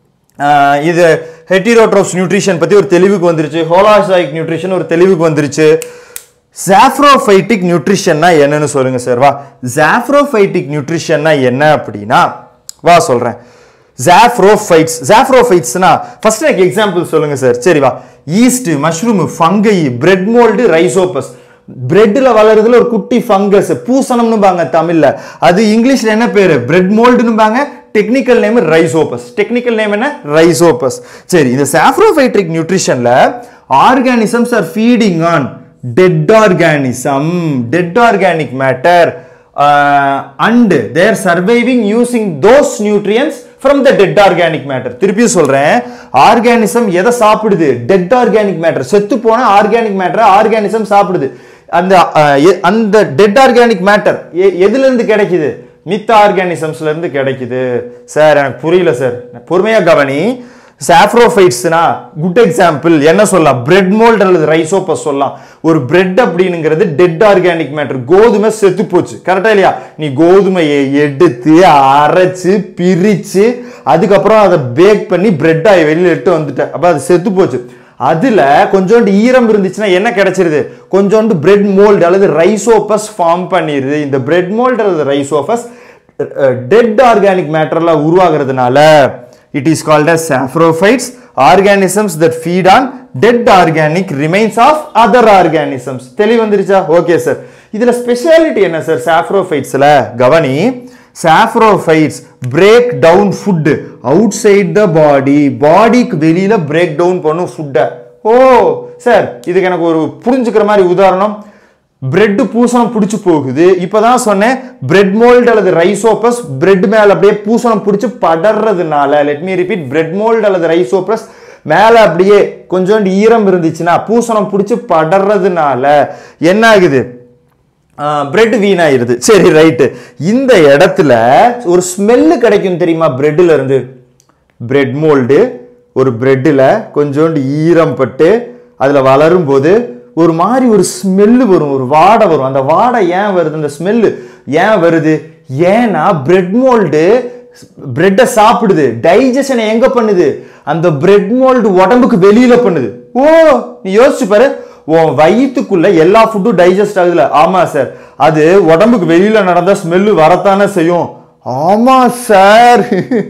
ஆஹ் இது ஹெட்டிரோட்ரோப்ஸ் நியூட்ரிஷன் பத்தி ஒரு தெளிவுக்கு வந்துருச்சு ஹோலாசாயிக் நியூட்ரிஷன் ஒரு தெளிவுக்கு வந்துருச்சு ஜாஃப்ரோஃபைட்டிக் நியூட்ரிஷன்னா என்னன்னு சொல்லுங்க சார் வா ஜாஃப்ரோஃபைட்டிக் நியூட்ரிஷன்னா என்ன அப்படின்னா வா சொல்றேன் ஜாஃப்ரோஃபைட்ஸ் ஜாஃப்ரோஃபைட்ஸ்னா ஃபர்ஸ்ட் எனக்கு எக்ஸாம்பிள் சொல்லுங்க சார் சரி வா yeast mushroom fungi bread mould Rhizopus பிரெட்ல வளருதுல ஒரு குட்டி ஃபங்கஸ் பூசணம்னுபாங்க தமிழ்ல அது இங்கிலீஷ்ல என்ன பேரு பிரெட் மோல்டுனுபாங்க technical name Rhizopus technical name என்ன ரைசோபஸ் சரி இந்த சாஃப்ரோஃபைட்ரிக் நியூட்ரிஷன்ல organisms are feeding on dead organism dead organic matter and they're surviving using those nutrients from the dead organic matter திருப்பியும் சொல்றேன் ஆர்கானிசம் எதை சாப்பிடுது டெட் ஆர்கானிக் மேட்டர் செத்து போன ஆர்கானிக் மேட்டர் ஆர்கானிசம் சாப்பிடுது அந்த அஹ், எ- அந்த டெட் ஆர்கானிக் மேட்டர் எதுல இருந்து கிடைக்குது மித்த ஆர்கானிசம்ஸ்ல இருந்து கிடைக்குது சார் எனக்கு புரியல சார் பொறுமையா கவனி சாஃப்ரோஃபைட்ஸ்னா குட் எக்ஸாம்பிள் என்ன சொல்லலாம் பிரெட் மோல்ட் அல்லது ரைசோபஸ் சொல்லலாம் ஒரு பிரெட் அப்படிங்கிறது டெட் ஆர்கானிக் மேட்டர் கோதுமை செத்து போச்சு கரெக்டா இல்லையா நீ கோதுமையை எடுத்து அரைச்சு பிரிச்சு அதுக்கப்புறம் அதை பேக் பண்ணி பிரெட் ஆகி வெளியில எடுத்து வந்துட்ட அப்ப அது செத்து போச்சு அதுல கொஞ்சோண்டு ஈரம் இருந்துச்சுன்னா என்ன கிடைச்சிருது கொஞ்சோண்டு பிரெட் மோல்டு அல்லது ரைசோபஸ் ஃபார்ம் பண்ணிருது இந்த பிரெட் மோல்டு அல்லது ரைசோபஸ் டெட் ஆர்கானிக் மேட்டர்ல உருவாகிறதுனால it is called as saprophytes organisms that feed on dead organic remains of other organisms தெளிவு வந்துருச்சா ஓகே சார் இதுல ஸ்பெஷாலிட்டி என்ன சார் சாப்ரோஃபைட்ஸ்ல கவனி saprophytes break down food outside the body பாடிக்கு வெளியில பிரேக் டவுன் பண்ணும் ஃபுட்டை ஓ சார் இதுக்கு எனக்கு ஒரு புரிஞ்சுக்கிற மாதிரி உதாரணம் பிரெட் பூசணம் பிடிச்சு போகுது இப்பதான் சொன்னேன் பிரெட் மோல்டு அல்லது ரைசோபஸ் பிரெட் மேல அப்படியே பூசணம் பிடிச்சு படறதுனால let me repeat bread mould அல்லது ரைசோபஸ் மேல அப்படியே கொஞ்சோண்டு ஈரம் இருந்துச்சுன்னா பூசணம் பிடிச்சு படறதுனால என்ன ஆகுது பிரெட் வீணாயிருது சரி ரைட்டு இந்த இடத்துல ஒரு ஸ்மெல்லு கிடைக்கும் தெரியுமா பிரெட்ல இருந்து பிரெட் மோல்டு ஒரு பிரெட்டில் கொஞ்சோண்டு ஈரம் பட்டு அதில் வளரும் போது ஒரு மாதிரி ஒரு ஸ்மெல்லு வரும் ஒரு வாடை வரும் அந்த வாடை ஏன் வருது அந்த ஸ்மெல்லு ஏன் வருது ஏன்னா பிரெட் மோல்டு பிரெட்டை சாப்பிடுது டைஜஷனை எங்க பண்ணுது அந்த பிரெட் மோல்டு உடம்புக்கு வெளியில பண்ணுது ஓ நீ யோசிச்சு பாரு உன் வயிற்றுக்குள்ள எல்லா ஃபுட்டும் டைஜஸ்ட் ஆகுதுல ஆமா சார் அது உடம்புக்கு வெளியில நடந்தா ஸ்மெல்லு வரத்தானே செய்யும் ஆமா சார்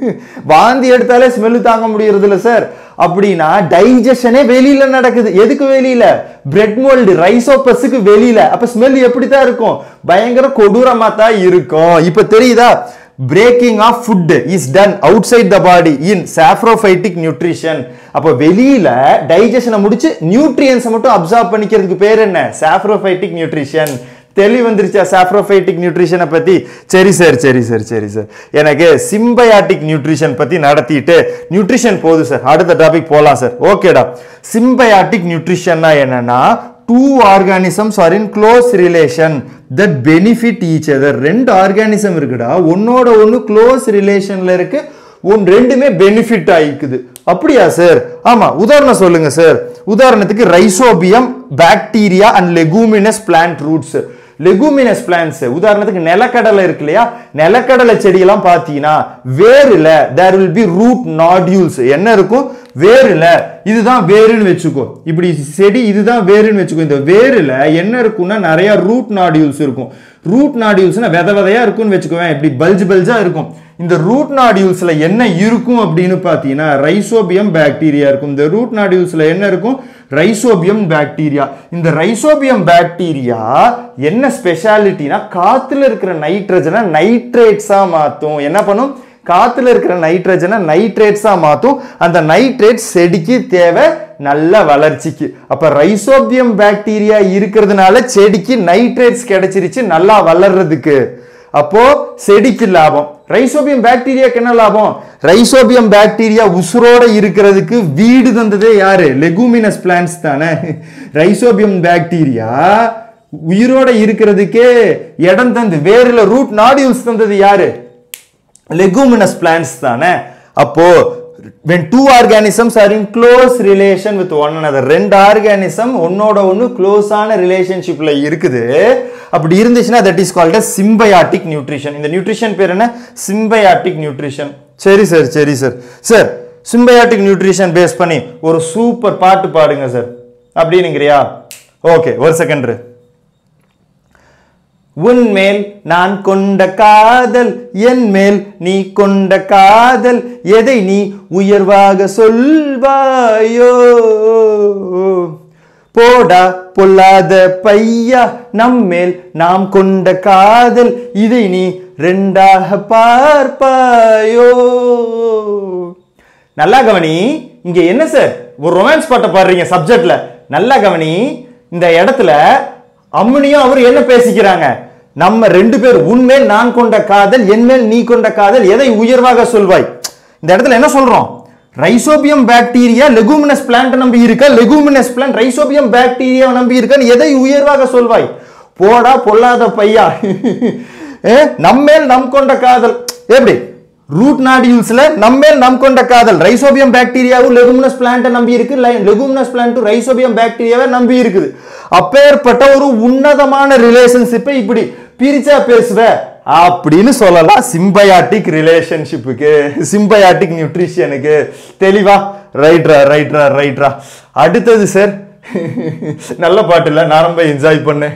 வாந்தி எடுத்தாலே ஸ்மெல்லு தாங்க முடியறது இல்ல சார் அப்படின்னா டைஜஷனே வெளியில நடக்குது எதுக்கு வெளியில பிரெட் மோல்டு ரைசோபஸுக்கு வெளியில அப்ப ஸ்மெல் எப்படித்தான் இருக்கும் பயங்கர கொடூரமா தான் இருக்கும் இப்ப தெரியுதா breaking of food is done outside the body in saprophytic nutrition அப்போ வெளியில டைஜஷனை முடிச்சு நியூட்ரியன்ஸை மட்டும் அப்சார்ப் பண்ணிக்கிறதுக்கு பேர் என்ன சாஃப்ரோஃபைட்டிக் நியூட்ரிஷன் தெளிவு வந்துருச்சா சாப்ரோஃபைட்டிக் நியூட்ரிஷனை பத்தி சரி சார் சரி சார் சரி சார் எனக்கு சிம்பயாட்டிக் நியூட்ரிஷன் பத்தி நடத்திட்டு நியூட்ரிஷன் போதும் சார் அடுத்த டாபிக் போலாம் சார் ஓகேடா சிம்பயாட்டிக் நியூட்ரிஷன்னா என்னன்னா two organisms are in close relation that benefit each other ரெண்டு ஆர்கானிசம் இருக்குடா ஒன்னோட ஒன்று க்ளோஸ் ரிலேஷன்ல இருக்கு ஒன் ரெண்டுமே பெனிஃபிட் ஆயிக்குது அப்படியா சார் ஆமா உதாரணம் சொல்லுங்க சார் உதாரணத்துக்கு rhizobium bacteria and leguminous plant roots leguminous plants உதாரணத்துக்கு நிலக்கடலை இருக்கு இல்லையா நிலக்கடலை செடியெல்லாம் பார்த்தீங்கன்னா வேர்ல there will be root nodules என்ன இருக்கும் வேர்ல இதுதான் வேருன்னு வச்சுக்கோ இப்படி செடி இதுதான் வேருன்னு வச்சுக்கோ இந்த வேர்ல என்ன இருக்கும்னா நிறைய ரூட் நாடியூல்ஸ் இருக்கும் ரூட் நாடியூல்ஸ்னா வித விதையா இருக்கும்னு வச்சுக்கோவேன் இப்படி பல்ஜ் பல்ஜா இருக்கும் இந்த ரூட் நாடியூல்ஸ்ல என்ன இருக்கும் அப்படின்னு பார்த்தீங்கன்னா ரைசோபியம் பாக்டீரியா இருக்கும் இந்த ரூட் நாடியூல்ஸ்ல என்ன இருக்கும் ரைசோபியம் பாக்டீரியா இந்த ரைசோபியம் பாக்டீரியா என்ன ஸ்பெஷாலிட்டினா காத்துல இருக்கிற நைட்ரஜனை நைட்ரேட்ஸா மாத்தும் என்ன பண்ணும் காத்துல இருக்கிற நைட்ரஜனை நைட்ரேட்ஸா மாத்தும் அந்த நைட்ரேட் செடிக்கு தேவை நல்ல வளர்ச்சிக்கு அப்ப ரைசோபியம் பாக்டீரியா இருக்கிறதுனால செடிக்கு நைட்ரேட்ஸ் கிடைச்சிருச்சு நல்லா வளர்றதுக்கு அப்போ செடிக்கு லாபம் ரைசோபியம் பாக்டீரியாக்கு என்ன லாபம் ரைசோபியம் பாக்டீரியா உசுரோட இருக்கிறதுக்கு வீடு தந்ததே யாரு லெகுமினஸ் பிளான்ஸ் தானே ரைசோபியம் பாக்டீரியா உயிரோட இருக்கிறதுக்கே இடம் தந்து வேறுல ரூட் நாடியூல்ஸ் தந்தது யாரு லெகுமினஸ் பிளான்ஸ் தானே அப்போ when two organisms are in close relation with one another ரெண்டு ஆர்கானிசம் ஒன்னோட ஒன்னு க்ளோஸான ரிலேஷன்ஷிப்ல இருக்குது அப்படி இருந்துச்சுன்னா that is called symbiotic nutrition இந்த நியூட்ரிஷன் பேர் என்ன சிம்பயாட்டிக் நியூட்ரிஷன் சரி சார் சரி sir sir symbiotic nutrition base பண்ணி ஒரு சூப்பர் பாட்டு பாடுங்க சார் அப்படின்னுங்கிறியா ஓகே ஒரு செகண்ட் உன்மேல் நான் கொண்ட காதல் என் மேல் நீ கொண்ட காதல் எதை நீ உயர்வாக சொல்வாயோ போடா பொல்லாத பையா நம்மேல் நாம் கொண்ட காதல் இதை நீ ரெண்டாக பார்ப்பாயோ நல்லா கவனி இங்க என்ன சார் ஒரு ரொமான்ஸ் பாட்டை பாடுறீங்க சப்ஜெக்ட்ல நல்லா கவனி இந்த இடத்துல அம்மனியும் அவர் என்ன பேசிக்கிறாங்க நம்ம ரெண்டு பேர் உன்மேல் நான் கொண்ட காதல் என்மேல் நீ கொண்ட காதல் எதை உயர்வாக சொல்வாய் இந்த இடத்துல என்ன சொல்றோம் ரைசோபியம் பாக்டீரியா லெகுமினஸ் பிளான்ட் நம்பி இருக்கா லெகுமினஸ் பிளான்ட் ரைசோபியம் பாக்டீரியா நம்பி இருக்கான்னு எதை உயர்வாக சொல்வாய் போடா பொல்லாத பையா ஏ, நம்மேல் நம் கொண்ட காதல் எப்படி ரூட் நாடியூல்ஸ்ல நம்மேல் நம் கொண்ட காதல் ரைசோபியம் பாக்டீரியாவும் லெகுமினஸ் பிளான்ட்டை நம்பி இருக்கு லெகுமினஸ் பிளான்ட்டும் ரைசோபியம் பாக்டீரியாவை நம்பி இருக்குது அப்பேற்பட்ட ஒரு உன்னதமான ரிலேஷன்ஷிப்பை இப்படி பிரிச்சா பேசுவ அப்படின்னு சொல்லலாம் சிம்பயாட்டிக் ரிலேஷன்ஷிப்புக்கு சிம்பயாட்டிக் நியூட்ரிஷனுக்கு தெளிவா ரைட்ரா ரைட்ரா ரைட்ரா அடுத்தது சார் நல்ல பாட்டு இல்ல நான் ரொம்ப என்ஜாய் பண்ணேன்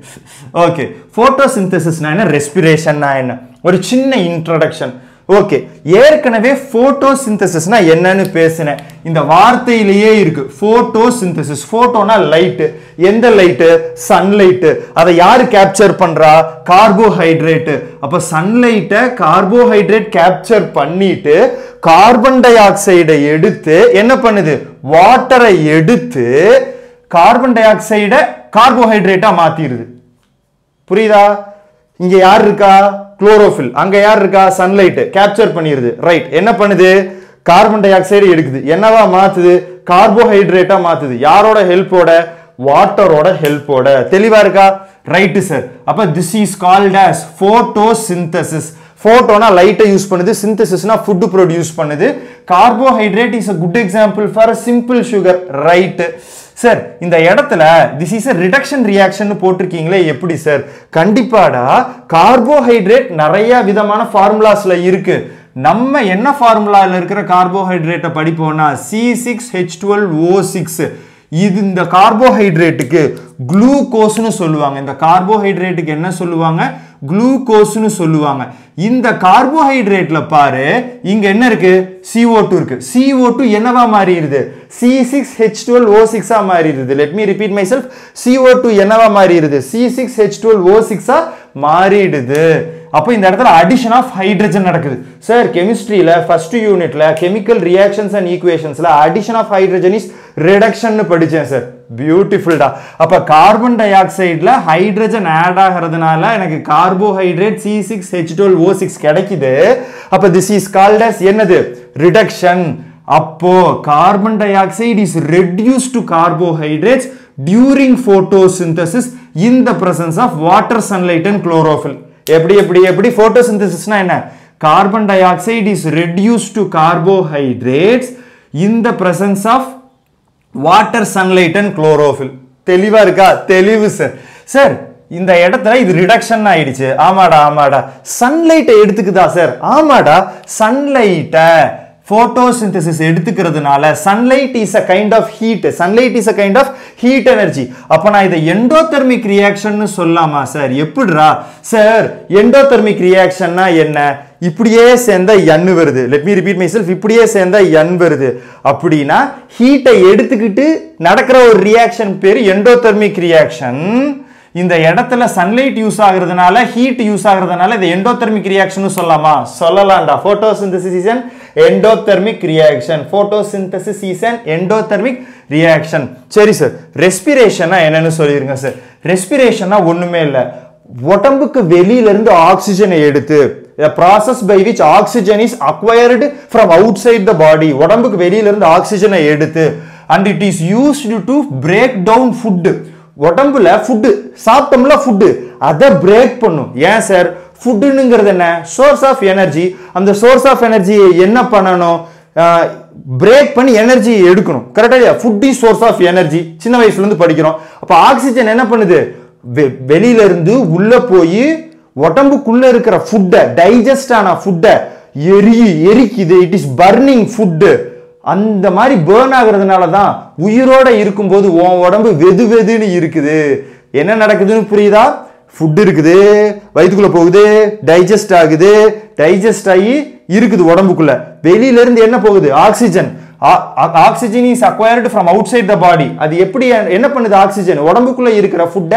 ஓகே போட்டோசிந்தசிஸ்னா என்ன ரெஸ்பிரேஷன்னா என்ன ஒரு சின்ன இன்ட்ரடக்ஷன் ஓகே ஏற்கனவே போட்டோசிந்தசிஸ்னா என்னன்னு பேசினேன் இந்த வார்த்தையிலேயே இருக்கு போட்டோசிந்தசிஸ் போட்டோனா லைட்டு எந்த லைட்டு சன்லைட்டு அதை யாரு கேப்சர் பண்றா கார்போஹைட்ரேட் அப்ப சன்லைட்டை கார்போஹைட்ரேட் கேப்சர் பண்ணிட்டு கார்பன் டை ஆக்சைடை எடுத்து என்ன பண்ணுது வாட்டரை எடுத்து கார்பன் டை ஆக்சைடை கார்போஹைட்ரேட்டா மாத்திடுது புரியுதா இங்க யார் இருக்கா குளோரோஃபில் அங்க யார் இருக்கா சன்லைட் கேப்சர் பண்ணிடுது ரைட் என்ன பண்ணுது கார்பன் டை ஆக்சைடு எடுக்குது என்னவா மாத்துது கார்போஹைட்ரேட்டா மாத்துது யாரோட ஹெல்ப்போட வாட்டரோட ஹெல்ப்போட தெளிவா இருக்கா ரைட்டு சார் அப்ப this is called as photosynthesis ஃபோட்டோனா லைட்டை யூஸ் பண்ணுது சிந்தசிஸ்னா ஃபுட் ப்ரொடியூஸ் பண்ணுது carbohydrate is a good example for simple sugar right sir இந்த இடத்துல this is a reduction reaction போட்டிருக்கீங்களே எப்படி சார் கண்டிப்பாடா கார்போஹைட்ரேட் நிறைய விதமான ஃபார்முலாஸ்ல இருக்கு நம்ம என்ன ஃபார்முலால இருக்கிற கார்போஹைட்ரேட்டை படிப்போம்னா C six H twelve O six இது இந்த கார்போஹைட்ரேட்டுக்கு குளூகோஸ்னு சொல்லுவாங்க இந்த கார்போஹைட்ரேட்டுக்கு என்ன சொல்லுவாங்க குளூகோஸ்னு சொல்லுவாங்க இந்த கார்போஹைட்ரேட்ல பாரு இங்க என்ன இருக்கு CO2 இருக்கு CO2 என்னவா மாறிடுது C six H twelve O சிக்ஸா மாறிடுது let me repeat myself CO2 என்னவா மாறிடுது C six H twelve O சிக்ஸா மாறிடுது அப்போ இந்த இடத்துல அடிஷன் ஆஃப் ஹைட்ரஜன் நடக்குது சார் கெமிஸ்ட்ரியில ஃபர்ஸ்ட் யூனிட்ல கெமிக்கல் ரியாக்ஷன்ஸ் அண்ட் ஈக்குவேஷன்ஸ்ல addition of hydrogen is reduction படிச்சேன் சார் பியூட்டிஃபுல்டா அப்ப கார்பன் டை ஆக்சைடுல ஹைட்ரஜன் ஆட் ஆகிறதுனால எனக்கு carbohydrate C six H twelve O six கிடைக்குது அப்ப திஸ் இஸ் கால்ட் as என்னது ரிடக்ஷன் அப்போ carbon dioxide is reduce to carbohydrates during photosynthesis in the presence of water sunlight and chlorophyll எப்படி எப்படி எப்படி photosynthesisனா என்ன carbon dioxide is reduce to carbohydrates in the presence of water sunlight and chlorophyll தெளிவா இருக்கா தெளிவு சார் சார் இந்த இடத்துல இது ரிடக்ஷன் ஆயிடுச்சு ஆமாடா ஆமாடா சன்லைட்டை எடுத்துக்குதா சார் ஆமாடா சன்லைட்டை photosynthesis எடுத்துக்கிறதுனால sunlight is a kind of heat sunlight is a kind of heat energy அப்ப நான் இதை எண்டோதெர்மிக் ரியாக்ஷன் சொல்லலாமா சார் எப்படிடா சார் எண்டோதெர்மிக் ரியாக்ஷன்னா என்ன இப்படியே சேர்ந்தா எண் வருது let me repeat myself இப்படியே சேர்ந்தா எண் வருது அப்படின்னா ஹீட்டை எடுத்துக்கிட்டு நடக்கிற ஒரு ரியாக்ஷன் பேர் எண்டோதெர்மிக் ரியாக்ஷன் இந்த இடத்துல சன்லைட் யூஸ் ஆகுறதுனால ஹீட் யூஸ் ஆகுறதுனால இது எண்டோதெர்மிக் ரியாக்ஷன் சொல்லலாமா சொல்லலாம்டா photosynthesis is an endothermic reaction photosynthesis is an endothermic reaction சரி சார் ரெஸ்பிரேஷனா என்னன்னு சொல்லிருங்க சார் ரெஸ்பிரேஷனா ஒண்ணுமே இல்லை உடம்புக்கு வெளியில இருந்து ஆக்சிஜனை எடுத்து a process by which oxygen is acquired from outside the body உடம்புக்கு வெளியில இருந்து ஆக்சிஜனை எடுத்து and it is used to break down food உடம்புல ஃபுட்டு சாப்பிட்டோம்ல ஃபுட்டு அதை பிரேக் பண்ணும் ஏன் சார் ஃபுட்டுங்கிறது என்ன சோர்ஸ் ஆஃப் எனர்ஜி அந்த சோர்ஸ் ஆஃப் எனர்ஜியை என்ன பண்ணணும் பிரேக் பண்ணி எனர்ஜி எடுக்கணும் கரெக்டா இல்லையா food is source of energy சின்ன வயசுல இருந்து படிக்கிறோம் அப்போ ஆக்சிஜன் என்ன பண்ணுது வெ- வெளியில இருந்து உள்ள போய் உடம்புக்குள்ள இருக்கிற ஃபுட்டை டைஜஸ்ட் ஆன ஃபுட்டை எரி எரிக்குது இட் இஸ் பர்னிங் ஃபுட்டு அந்த மாதிரி பேர்ன் ஆகுறதுனால தான் உயிரோட இருக்கும்போது உன் உடம்பு வெது வெதுன்னு இருக்குது என்ன நடக்குதுன்னு புரியுதா ஃபுட் இருக்குது வயிற்றுக்குள்ள போகுது டைஜஸ்ட் ஆகுது டைஜஸ்ட் ஆகி இருக்குது உடம்புக்குள்ள வெளியில இருந்து என்ன போகுது oxygen oxygen is acquired from outside the body அது எப்படி என்ன பண்ணுது ஆக்சிஜன் உடம்புக்குள்ள இருக்கிற ஃபுட்டை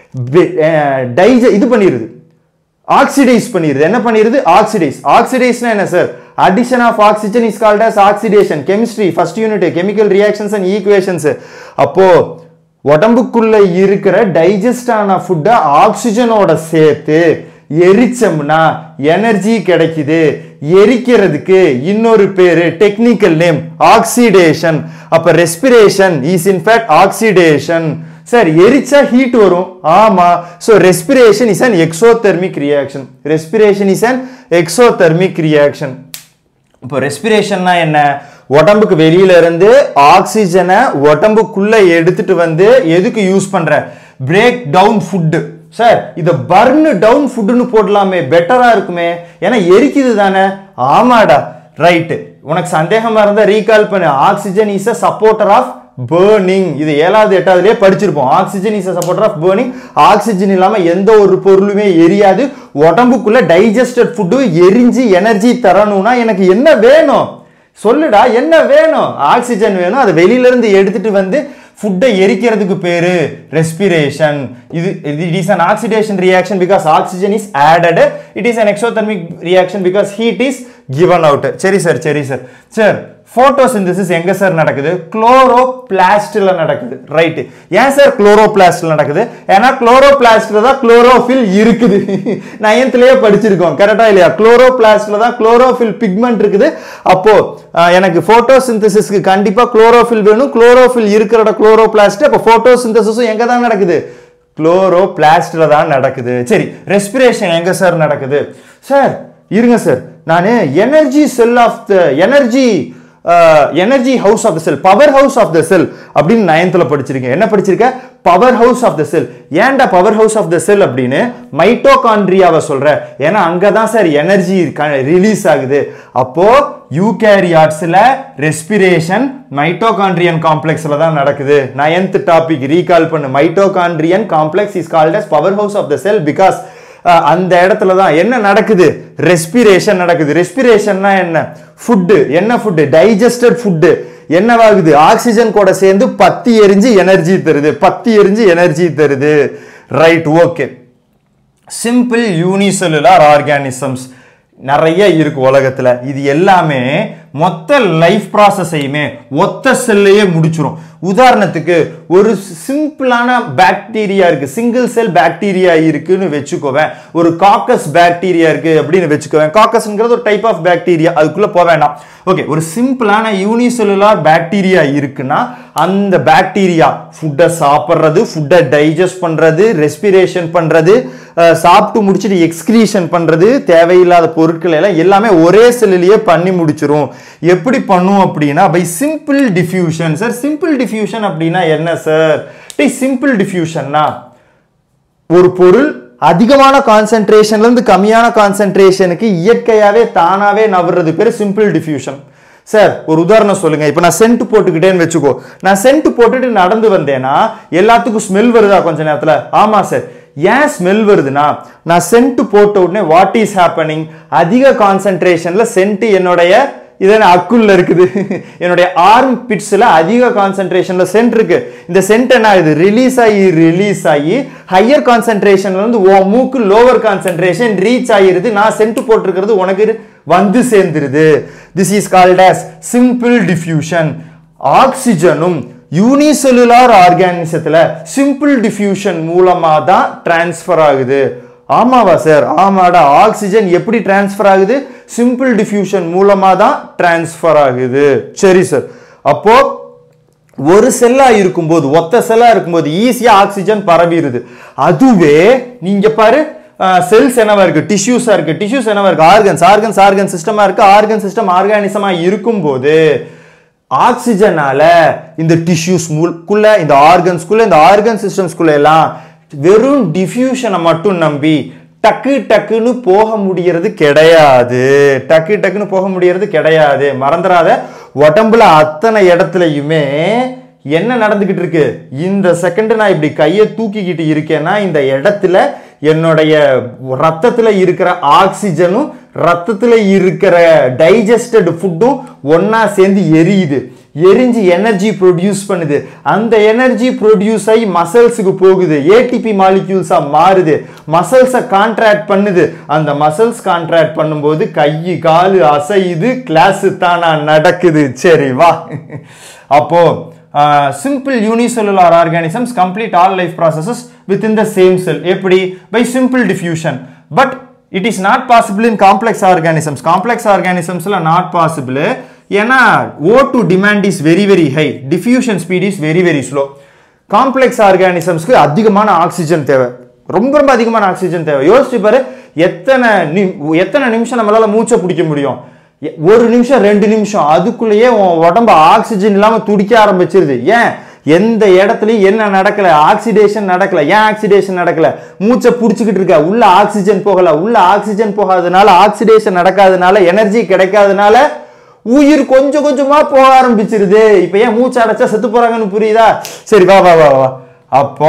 டைஜ இது பண்ணிடுது ஆக்சிடைஸ் பண்ணிடுது என்ன பண்ணிடுது ஆக்சிடைஸ் ஆக்சிடைஸ்னா என்ன sir addition of oxygen is called as oxidation chemistry first unit chemical reactions and equations அப்போ உடம்புக்குள்ள இருக்கிற டைஜஸ்ட் ஆன ஃபுட்டை ஆக்சிஜனோட சேர்த்து எரிச்சோம்னா எனர்ஜி கிடைக்குது எரிக்கிறதுக்கு இன்னொரு பேரு டெக்னிக்கல் நேம் ஆக்சிடேஷன் அப்ப respiration is in fact oxidation sir எரிச்சா ஹீட் வரும் ஆமா so respiration is an exothermic reaction respiration is an exothermic reaction இப்போ ரெஸ்பிரேஷன்னா என்ன உடம்புக்கு வெளியில இருந்து ஆக்சிஜனை உடம்புக்குள்ள எடுத்துட்டு வந்து எதுக்கு யூஸ் பண்ற பிரேக் டவுன் ஃபுட்டு சார் இத பர்ன் டவுன் ஃபுட்டுன்னு போடலாமே பெட்டரா இருக்குமே ஏன்னா எரிக்குது தானே ஆமாடா ரைட்டு உனக்கு சந்தேகமா இருந்தா ரீகால் பண்ணு oxygen is a supporter of burning இது ஏழாவது எட்டாவதுலயே படிச்சிருப்போம் oxygen is supporter of burning oxygen இல்லாம எந்த ஒரு பொருளுமே எரியாது உடம்புக்குள்ள டைஜஸ்டட் ஃபுட்டு எரிஞ்சு எனர்ஜி தரணும்னா எனக்கு என்ன வேணும் சொல்லுடா என்ன வேணும் ஆக்சிஜன் வேணும் அதை வெளியில இருந்து எடுத்துட்டு வந்து ஃபுட்டை எரிக்கிறதுக்கு பேரு ரெஸ்பிரேஷன் இது it is an oxidation reaction because oxygen is added it is an exothermic reaction because heat is given out சரி சார் சரி சார் சார் போட்டோசிந்தசிஸ் எங்க சார் நடக்குது குளோரோபிளாஸ்ட்ல நடக்குது ரைட் ஏன் சார் குளோரோபிளாஸ்ட்ல நடக்குது ஏன்னா குளோரோபிளாஸ்ட்ல தான் குளோரோஃபில் இருக்குது நயன்த்திலேயே படிச்சிருக்கோம் கரெக்டா இல்லையா குளோரோபிளாஸ்ட்ல தான் குளோரோஃபில் பிக்மெண்ட் இருக்குது அப்போ அஹ், எனக்கு போட்டோசிந்தசிஸ்க்கு கண்டிப்பா குளோரோஃபில் வேணும் குளோரோஃபில் இருக்கிற குளோரோபிளாஸ்ட் அப்போ போட்டோசிந்தசிஸும் எங்க தான் நடக்குது குளோரோபிளாஸ்ட்ல தான் நடக்குது சரி ரெஸ்பிரேஷன் எங்க சார் நடக்குது சார் இருங்க சார் நான் energy cell of the energy energy house of the cell power house of the cell அப்படின்னு நயன்த்துல படிச்சிருக்கேன் என்ன படிச்சிருக்கேன் power house of the cell ஏன்டா power house of the cell அப்படின்னு மைட்டோகாண்ட்ரியாவை சொல்றேன் ஏன்னா அங்கதான் சார் எனர்ஜி ரிலீஸ் ஆகுது அப்போ யூகேரியாட்ஸ்ல ரெஸ்பிரேஷன் மைட்டோகாண்ட்ரியன் காம்ப்ளெக்ஸ்ல தான் நடக்குது நயன்த் டாபிக் ரீகால் பண்ணு mitochondrion complex is called as power house of the cell because அந்த இடத்துல தான் என்ன நடக்குது ரெஸ்பிரேஷன் நடக்குது ரெஸ்பிரேஷன்னா என்ன ஃபுட்டு என்ன ஃபுட்டு டைஜஸ்டட் ஃபுட்டு என்னவாகுது ஆக்சிஜன் கூட சேர்ந்து பத்தி எரிஞ்சு எனர்ஜி தருது பத்தி எரிஞ்சு எனர்ஜி தருது right okay simple unicellular organisms நிறைய இருக்கு உலகத்துல இது எல்லாமே மொத்த லைஃப் ப்ராசஸையுமே ஒத்த செல்லையே முடிச்சிரும் உதாரணத்துக்கு ஒரு சிம்பிளான பாக்டீரியா இருக்கு சிங்கிள் செல் பாக்டீரியா இருக்குன்னு வச்சுக்கோவேன் ஒரு காக்கஸ் பாக்டீரியா இருக்கு அப்படின்னு வச்சுக்கோவேன் காக்கஸ்ங்கிறது ஒரு டைப் ஆஃப் பாக்டீரியா அதுக்குள்ள போக வேண்டாம் ஓகே ஒரு சிம்பிளான யூனிசெல்லுலார் பாக்டீரியா இருக்குன்னா அந்த பாக்டீரியா ஃபுட்டை சாப்பிட்றது ஃபுட்டை டைஜஸ்ட் பண்றது ரெஸ்பிரேஷன் பண்றது அஹ், சாப்பிட்டு முடிச்சுட்டு எக்ஸ்கிரீஷன் பண்றது தேவையில்லாத பொருட்கள் எல்லாம் எல்லாமே ஒரே செல்லிலேயே பண்ணி முடிச்சிரும் எப்படி பண்ணும் அப்படின்னா by simple diffusion sir simple diffusion அப்படின்னா என்ன சார் டேய் சிம்பிள் டிஃப்யூஷன்னா ஒரு பொருள் அதிகமான கான்சென்ட்ரேஷன்ல இருந்து கம்மியான கான்சென்ட்ரேஷனுக்கு இயற்கையாவே தானாவே நவர்றது பேர் சிம்பிள் டிஃப்யூஷன் சார் ஒரு உதாரணம் சொல்லுங்க இப்போ நான் சென்ட் போட்டுக்கிட்டேன்னு வச்சுக்கோ நான் சென்ட் போட்டுட்டு நடந்து வந்தேன்னா எல்லாத்துக்கும் ஸ்மெல் வருதா கொஞ்ச நேரத்துல ஆமா சார் ஏன் ஸ்மெல் வருதுன்னா நான் சென்ட் போட்ட உடனே வாட் இஸ் ஹேப்பனிங் அதிக கான்சென்ட்ரேஷன்ல சென்ட் என்னுடைய இதன் அக்குள்ள இருக்குது என்னுடைய ஆர்ம் பிட்ஸ்ல அதிக கான்சென்ட்ரேஷன்ல சென்ட் இருக்கு இந்த சென்ட் என்ன ஆகுது ரிலீஸ் ஆகி ரிலீஸ் ஆகி ஹையர் கான்சென்ட்ரேஷன்ல இருந்து ஓ மூக்கு லோவர் கான்சென்ட்ரேஷன் ரீச் ஆகிருது நான் சென்ட் போட்டிருக்கிறது உனக்கு வந்து சேர்ந்துருது this is called as simple diffusion ஆக்சிஜனும் யூனிசெல்லுலார் ஆர்கானிசத்துல சிம்பிள் டிஃப்யூஷன் மூலமா தான் டிரான்ஸ்ஃபர் ஆகுது ஆமாவா சார் ஆமாடா ஆக்சிஜன் எப்படி டிரான்ஸ்ஃபர் ஆகுது சிம்பிள் டிஃப்யூஷன் மூலமா தான் டிரான்ஸ்ஃபர் ஆகுது சரி சார் அப்போ ஒரு செல்லா இருக்கும்போது ஒத்த செல்லா இருக்கும்போது ஈஸியா ஆக்சிஜன் பரவிடுது அதுவே நீங்க பாரு செல்ஸ் என்னவா இருக்கு டிஷ்யூஸா இருக்கு டிஷ்யூஸ் என்னவா இருக்கு ஆர்கன்ஸ் ஆர்கன்ஸ் ஆர்கன் சிஸ்டமா இருக்கு ஆர்கன் சிஸ்டம் ஆர்கானிசமா இருக்கும்போது ஆக்சிஜனால இந்த டிஷ்யூஸ் குள்ள இந்த ஆர்கன்ஸ்குள்ள இந்த ஆர்கன் சிஸ்டம்ஸ்குள்ள எல்லாம் வெறும் டிஃப்யூஷனை மட்டும் நம்பி டக்கு டக்குன்னு போக முடியறது கிடையாது டக்கு டக்குன்னு போக முடியறது கிடையாது மறந்துடாத உடம்புல அத்தனை இடத்துலயுமே என்ன நடந்துகிட்டு இருக்கு இந்த செகண்ட் நான் இப்படி கையை தூக்கிக்கிட்டு இருக்கேன்னா இந்த இடத்துல என்னுடைய ரத்தத்துல இருக்கிற ஆக்சிஜனும் ரத்தத்துல இருக்கிற டைஜஸ்டட் ஃபுட்டும் ஒண்ணா சேர்ந்து எரியுது எரிஞ்சு எனர்ஜி ப்ரொடியூஸ் பண்ணுது அந்த எனர்ஜி ப்ரொடியூஸ் ஆகி மசில்ஸுக்கு போகுது ஏடிபி மாலிக்யூல்ஸா மாறுது மசில்ஸை கான்ட்ராக்ட் பண்ணுது அந்த மசில்ஸ் கான்ட்ராக்ட் பண்ணும்போது கை காலு அசையுது கிளாஸ் தானா நடக்குது சரி வா அப்போ simple unicellular organisms complete all life processes within the same cell எப்படி by simple diffusion but it is not possible in complex organisms complex ஆர்கானிசம்ஸ்ல நாட் பாசிபிள் ஏன்னா O two demand is very very high diffusion speed is very very slow complex ஆர்கானிசம்ஸ்க்கு அதிகமான ஆக்சிஜன் தேவை ரொம்ப ரொம்ப அதிகமான ஆக்சிஜன் தேவை யோசிச்சு பாரு எத்தனை நி- எத்தனை நிமிஷம் நம்மளால மூச்சை பிடிக்க முடியும் எ- ஒரு நிமிஷம் ரெண்டு நிமிஷம் அதுக்குள்ளேயே உன் உடம்பு ஆக்சிஜன் இல்லாம துடிக்க ஆரம்பிச்சிருது ஏன் எந்த இடத்துலயும் என்ன நடக்கல ஆக்சிடேஷன் நடக்கல ஏன் ஆக்சிடேஷன் நடக்கல மூச்சை புடிச்சுக்கிட்டு இருக்க உள்ள ஆக்சிஜன் போகல உள்ள ஆக்சிஜன் போகாதனால ஆக்சிடேஷன் நடக்காதனால எனர்ஜி கிடைக்காதனால உயிர் கொஞ்சம் கொஞ்சமா போக ஆரம்பிச்சிருது இப்ப ஏன் மூச்சு அடைச்சா செத்து போறாங்கன்னு புரியுதா சரி வா வா வா வா அப்போ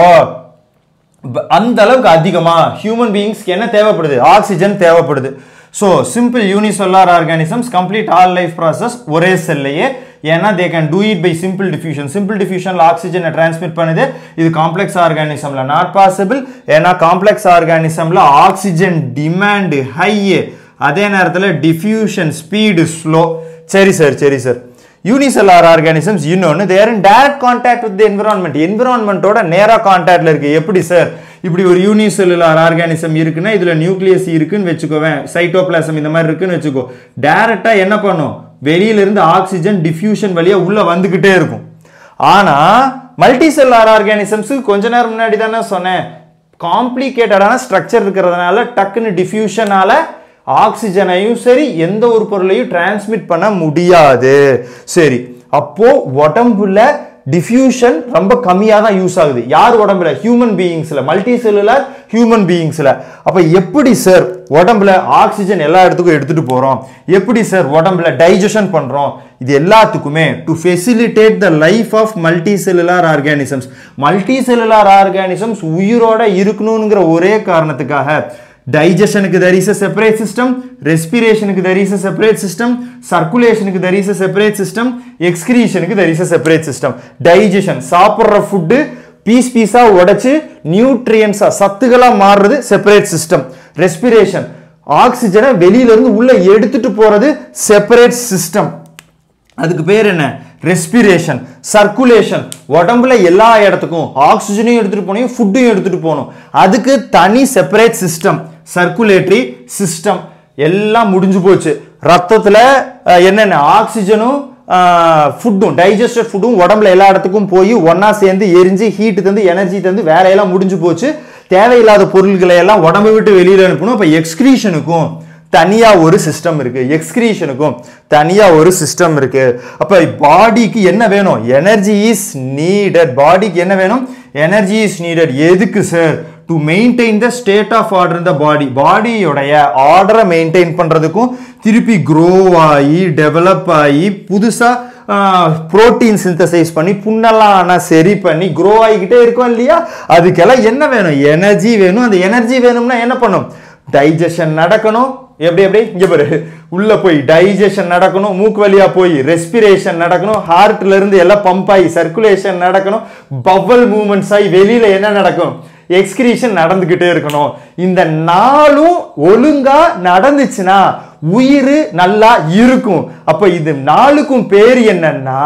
ப- அந்த அளவுக்கு அதிகமா ஹியூமன் பீயிங்ஸ்க்கு என்ன தேவைப்படுது ஆக்சிஜன் தேவைப்படுது so simple unicellular organisms complete all life process ஒரே செல்லையே ஏன்னா they can do it by simple diffusion simple டிஃப்யூஷன்ல ஆக்சிஜனை டிரான்ஸ்மிட் பண்ணுது இது காம்ப்ளெக்ஸ் ஆர்கானிசம்ல நாட் பாசிபிள் ஏன்னா காம்ப்ளெக்ஸ் ஆர்கானிசம்ல ஆக்சிஜன் டிமாண்ட் ஹை அதே நேரத்தில் டிஃப்யூஷன் ஸ்பீடு ஸ்லோ சரி சார் சரி சார் யூனிசெல்லார் ஆர்கானிசம்ஸ் இன்னொன்று there in direct contact with environment என்விரான்மெண்ட்டோட நேராக கான்டாக்ட்ல இருக்கு எப்படி சார் இப்படி ஒரு யூனிசெல்லுலார் ஆர்கானிசம் இருக்குன்னா இதுல நியூக்ளியஸ் இருக்குன்னு வச்சுக்கோவேன் சைட்டோபிளாசம் இந்த மாதிரி இருக்குன்னு வச்சுக்கோ டைரக்டா என்ன பண்ணும் வெளியில இருந்து ஆக்சிஜன் டிஃப்யூஷன் வழியா உள்ள வந்துகிட்டே இருக்கும் ஆனா மல்டி செல்லார் ஆர்கானிசம்ஸுக்கு கொஞ்ச நேரம் முன்னாடி தானே சொன்னேன் காம்ப்ளிகேட்டடான ஸ்ட்ரக்சர் இருக்கிறதுனால டக்குன்னு டிஃப்யூஷனால ஆக்சிஜனையும் சரி எந்த ஒரு பொருளையும் டிரான்ஸ்மிட் பண்ண முடியாது சரி அப்போ உடம்புல டிஃப்யூஷன் ரொம்ப கம்மியாக தான் யூஸ் ஆகுது யார் உடம்புல ஹியூமன் பீயிங்ஸ்ல மல்டி செல்லுலர் ஹியூமன் பீயிங்ஸ்ல அப்ப எப்படி சார் உடம்புல ஆக்சிஜன் எல்லா இடத்துக்கும் எடுத்துட்டு போறோம் எப்படி சார் உடம்புல டைஜஷன் பண்றோம் இது எல்லாத்துக்குமே to facilitate the life of multi cellular organisms multi cellular organisms உயிரோட இருக்கணுங்கிற ஒரே காரணத்துக்காக டைஜஷனுக்கு there is a separate system ரெஸ்பிரேஷனுக்கு there is a separate system சர்க்குலேஷனுக்கு there is a separate system எக்ஸ்கிரீஷனுக்கு there is a separate system digestion சாப்பிட்ற ஃபுட்டு பீஸ் பீஸா உடைச்சு நியூட்ரியன்ஸா சத்துகளா மாறுறது செப்பரேட் சிஸ்டம் ரெஸ்பிரேஷன் ஆக்சிஜனை வெளியில இருந்து உள்ள எடுத்துட்டு போறது செப்பரேட் சிஸ்டம் அதுக்கு பேர் என்ன ரெஸ்பிரேஷன் சர்க்குலேஷன் உடம்புல எல்லா இடத்துக்கும் ஆக்சிஜனையும் எடுத்துட்டு போகணும் ஃபுட்டையும் எடுத்துட்டு போகணும் அதுக்கு தனி செப்பரேட் சிஸ்டம் சர்க்குலேட்டரி சிஸ்டம் எல்லாம் முடிஞ்சு போச்சு ரத்தத்துல அஹ், என்னென்ன ஆக்சிஜனும் ஃபுட்டும் டைஜஸ்டட் ஃபுட்டும் உடம்புல எல்லா இடத்துக்கும் போய் ஒண்ணா சேர்ந்து எரிஞ்சு ஹீட் தந்து எனர்ஜி தந்து வேலையெல்லாம் முடிஞ்சு போச்சு தேவையில்லாத பொருள்களை எல்லாம் உடம்பை விட்டு வெளியில அனுப்பணும் அப்ப எக்ஸ்கிரீஷனுக்கும் தனியா ஒரு சிஸ்டம் இருக்கு எக்ஸ்கிரீஷனுக்கும் தனியா ஒரு சிஸ்டம் இருக்கு அப்ப பாடிக்கு என்ன வேணும் எனர்ஜி இஸ் நீடட் பாடிக்கு என்ன வேணும் எனர்ஜி இஸ் நீடட் எதுக்கு sir to maintain the state of order இந்த பாடி பாடியோடைய ஆர்டரை மெயின்டைன் பண்றதுக்கும் திருப்பி க்ரோ ஆகி டெவலப் ஆகி புதுசா புரோட்டீன் சிந்தசைஸ் பண்ணி புண்ணெல்லாம் ஆனால் சரி பண்ணி க்ரோ ஆகிக்கிட்டே இருக்கும் இல்லையா அதுக்கெல்லாம் என்ன வேணும் எனர்ஜி வேணும் அந்த எனர்ஜி வேணும்னா என்ன பண்ணும் டைஜஷன் நடக்கணும் எப்படி எப்படி இங்க பாரு உள்ள போய் டைஜஷன் நடக்கணும் மூக்கு வழியா போய் ரெஸ்பிரேஷன் நடக்கணும் ஹார்ட்ல இருந்து எல்லாம் பம்ப் ஆகி சர்க்குலேஷன் நடக்கணும் பவல் மூமெண்ட்ஸ் ஆகி வெளியில என்ன நடக்கும் எக்ஸ்கிரீஷன் நடந்துகிட்டே இருக்கணும் இந்த நாளும் ஒழுங்கா நடந்துச்சுன்னா உயிர் நல்லா இருக்கும் அப்ப இது நாளுக்கும் பேர் என்னன்னா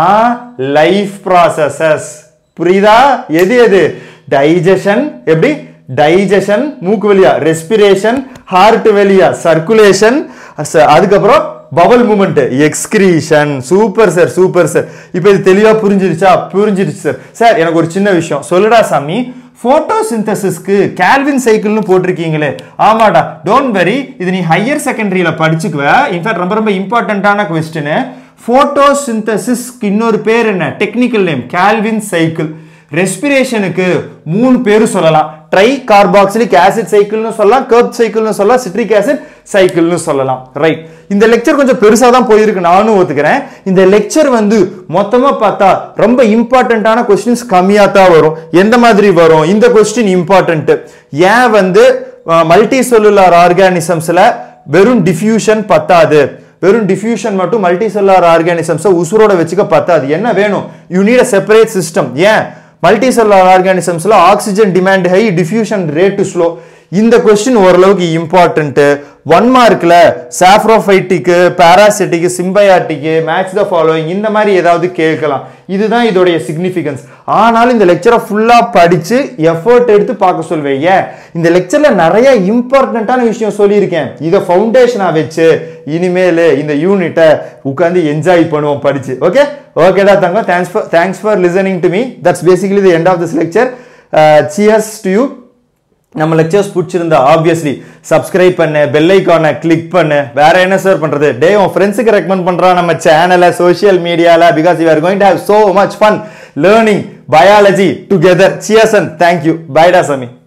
லைஃப் ப்ராசஸஸ் புரியுதா எது எது டைஜஷன் எப்படி டைஜஷன் மூக்கு வழியா ரெஸ்பிரேஷன் ஹார்ட் வழியா சர்க்குலேஷன் அதுக்கப்புறம் bowel movement excretion super sir super sir இப்போ இது தெளிவா புரிஞ்சிருச்சா புரிஞ்சிருச்சு சார் சார் எனக்கு ஒரு சின்ன விஷயம் சொல்லுடா சாமி போட்டோசிந்தசிஸ்க்கு கேல்வின் சைக்கிள்னு போட்டிருக்கீங்களே ஆமாடா டோன்ட் வெரி இது நீ ஹையர் செகண்டரியில படிச்சுக்குவ இன்ஃபேக்ட் ரொம்ப ரொம்ப இம்பார்ட்டண்ட்டான கொஸ்டின் போட்டோசிந்தசிஸ்க்கு இன்னொரு பேர் என்ன டெக்னிக்கல் நேம் கேல்வின் சைக்கிள் ரெஸ்பிரேஷனுக்கு மூணு பேர் சொல்லலாம் ட்ரை கார்பாக்சிலிக் ஆசிட் சைக்கிள்னு சொல்லலாம் கர்ப் சைக்கிள்னு சொல்லலாம் சிட்ரிக் ஆசிட் சைக்கிள்னு சொல்லலாம் ரைட் இந்த லெக்சர் கொஞ்சம் பெருசா தான் போயிருக்கு நானும் ஒத்துக்கிறேன் இந்த லெக்சர் வந்து மொத்தமா பார்த்தா ரொம்ப இம்பார்ட்டன்டான கொஸ்டின்ஸ் கம்மியா தான் வரும் எந்த மாதிரி வரும் இந்த கொஸ்டின் இம்பார்ட்டன்ட் ஏன் வந்து மல்டி செல்லுலார் ஆர்கானிசம்ஸ்ல வெறும் டிஃப்யூஷன் பத்தாது வெறும் டிஃப்யூஷன் மட்டும் மல்டி செல்லார் ஆர்கானிசம்ஸை உசுரோட வச்சுக்க பத்தாது என்ன வேணும் you need a separate system ஏன் மல்டி செல்லார் ஆர்கானிசம்ஸ்ல oxygen demand high diffusion rate slow இந்த கொஸ்டின் ஓரளவுக்கு இம்பார்ட்டன்ட் ஒன் மார்க்ல சாஃப்ரோஃபைட்டிக்கு பாராசிட்டிக்கு சிம்பயாட்டிக்கு மேட்ச் த ஃபாலோயிங் இந்த மாதிரி ஏதாவது கேட்கலாம் இதுதான் இதோடைய சிக்னிஃபிகன்ஸ் ஆனாலும் இந்த லெக்சரை ஃபுல்லா படிச்சு எஃபர்ட் எடுத்து பார்க்க சொல்வேன் ஏன் இந்த லெக்சர்ல நிறைய இம்பார்ட்டண்ட்டான விஷயம் சொல்லியிருக்கேன் இதை ஃபவுண்டேஷனா வச்சு இனிமேல் இந்த யூனிட்டை உட்காந்து என்ஜாய் பண்ணுவோம் படிச்சு ஓகே ஓகேடா தங்கம் thanks for thanks for listening to me that's basically the end of this lecture cheers to you நம்ம லெக்சர்ஸ் பிடிச்சிருந்தா ஆப்வியஸ்லி சப்ஸ்கிரைப் பண்ணு பெல் ஐக்கானை கிளிக் பண்ணு வேற என்ன சார் பண்றது டே உன் ஃப்ரெண்ட்ஸுக்கு ரெக்கமெண்ட் பண்றான் நம்ம சேனலை சோஷியல் மீடியால because you are going to have so much fun learning biology together cheers and thank you பைடா சாமி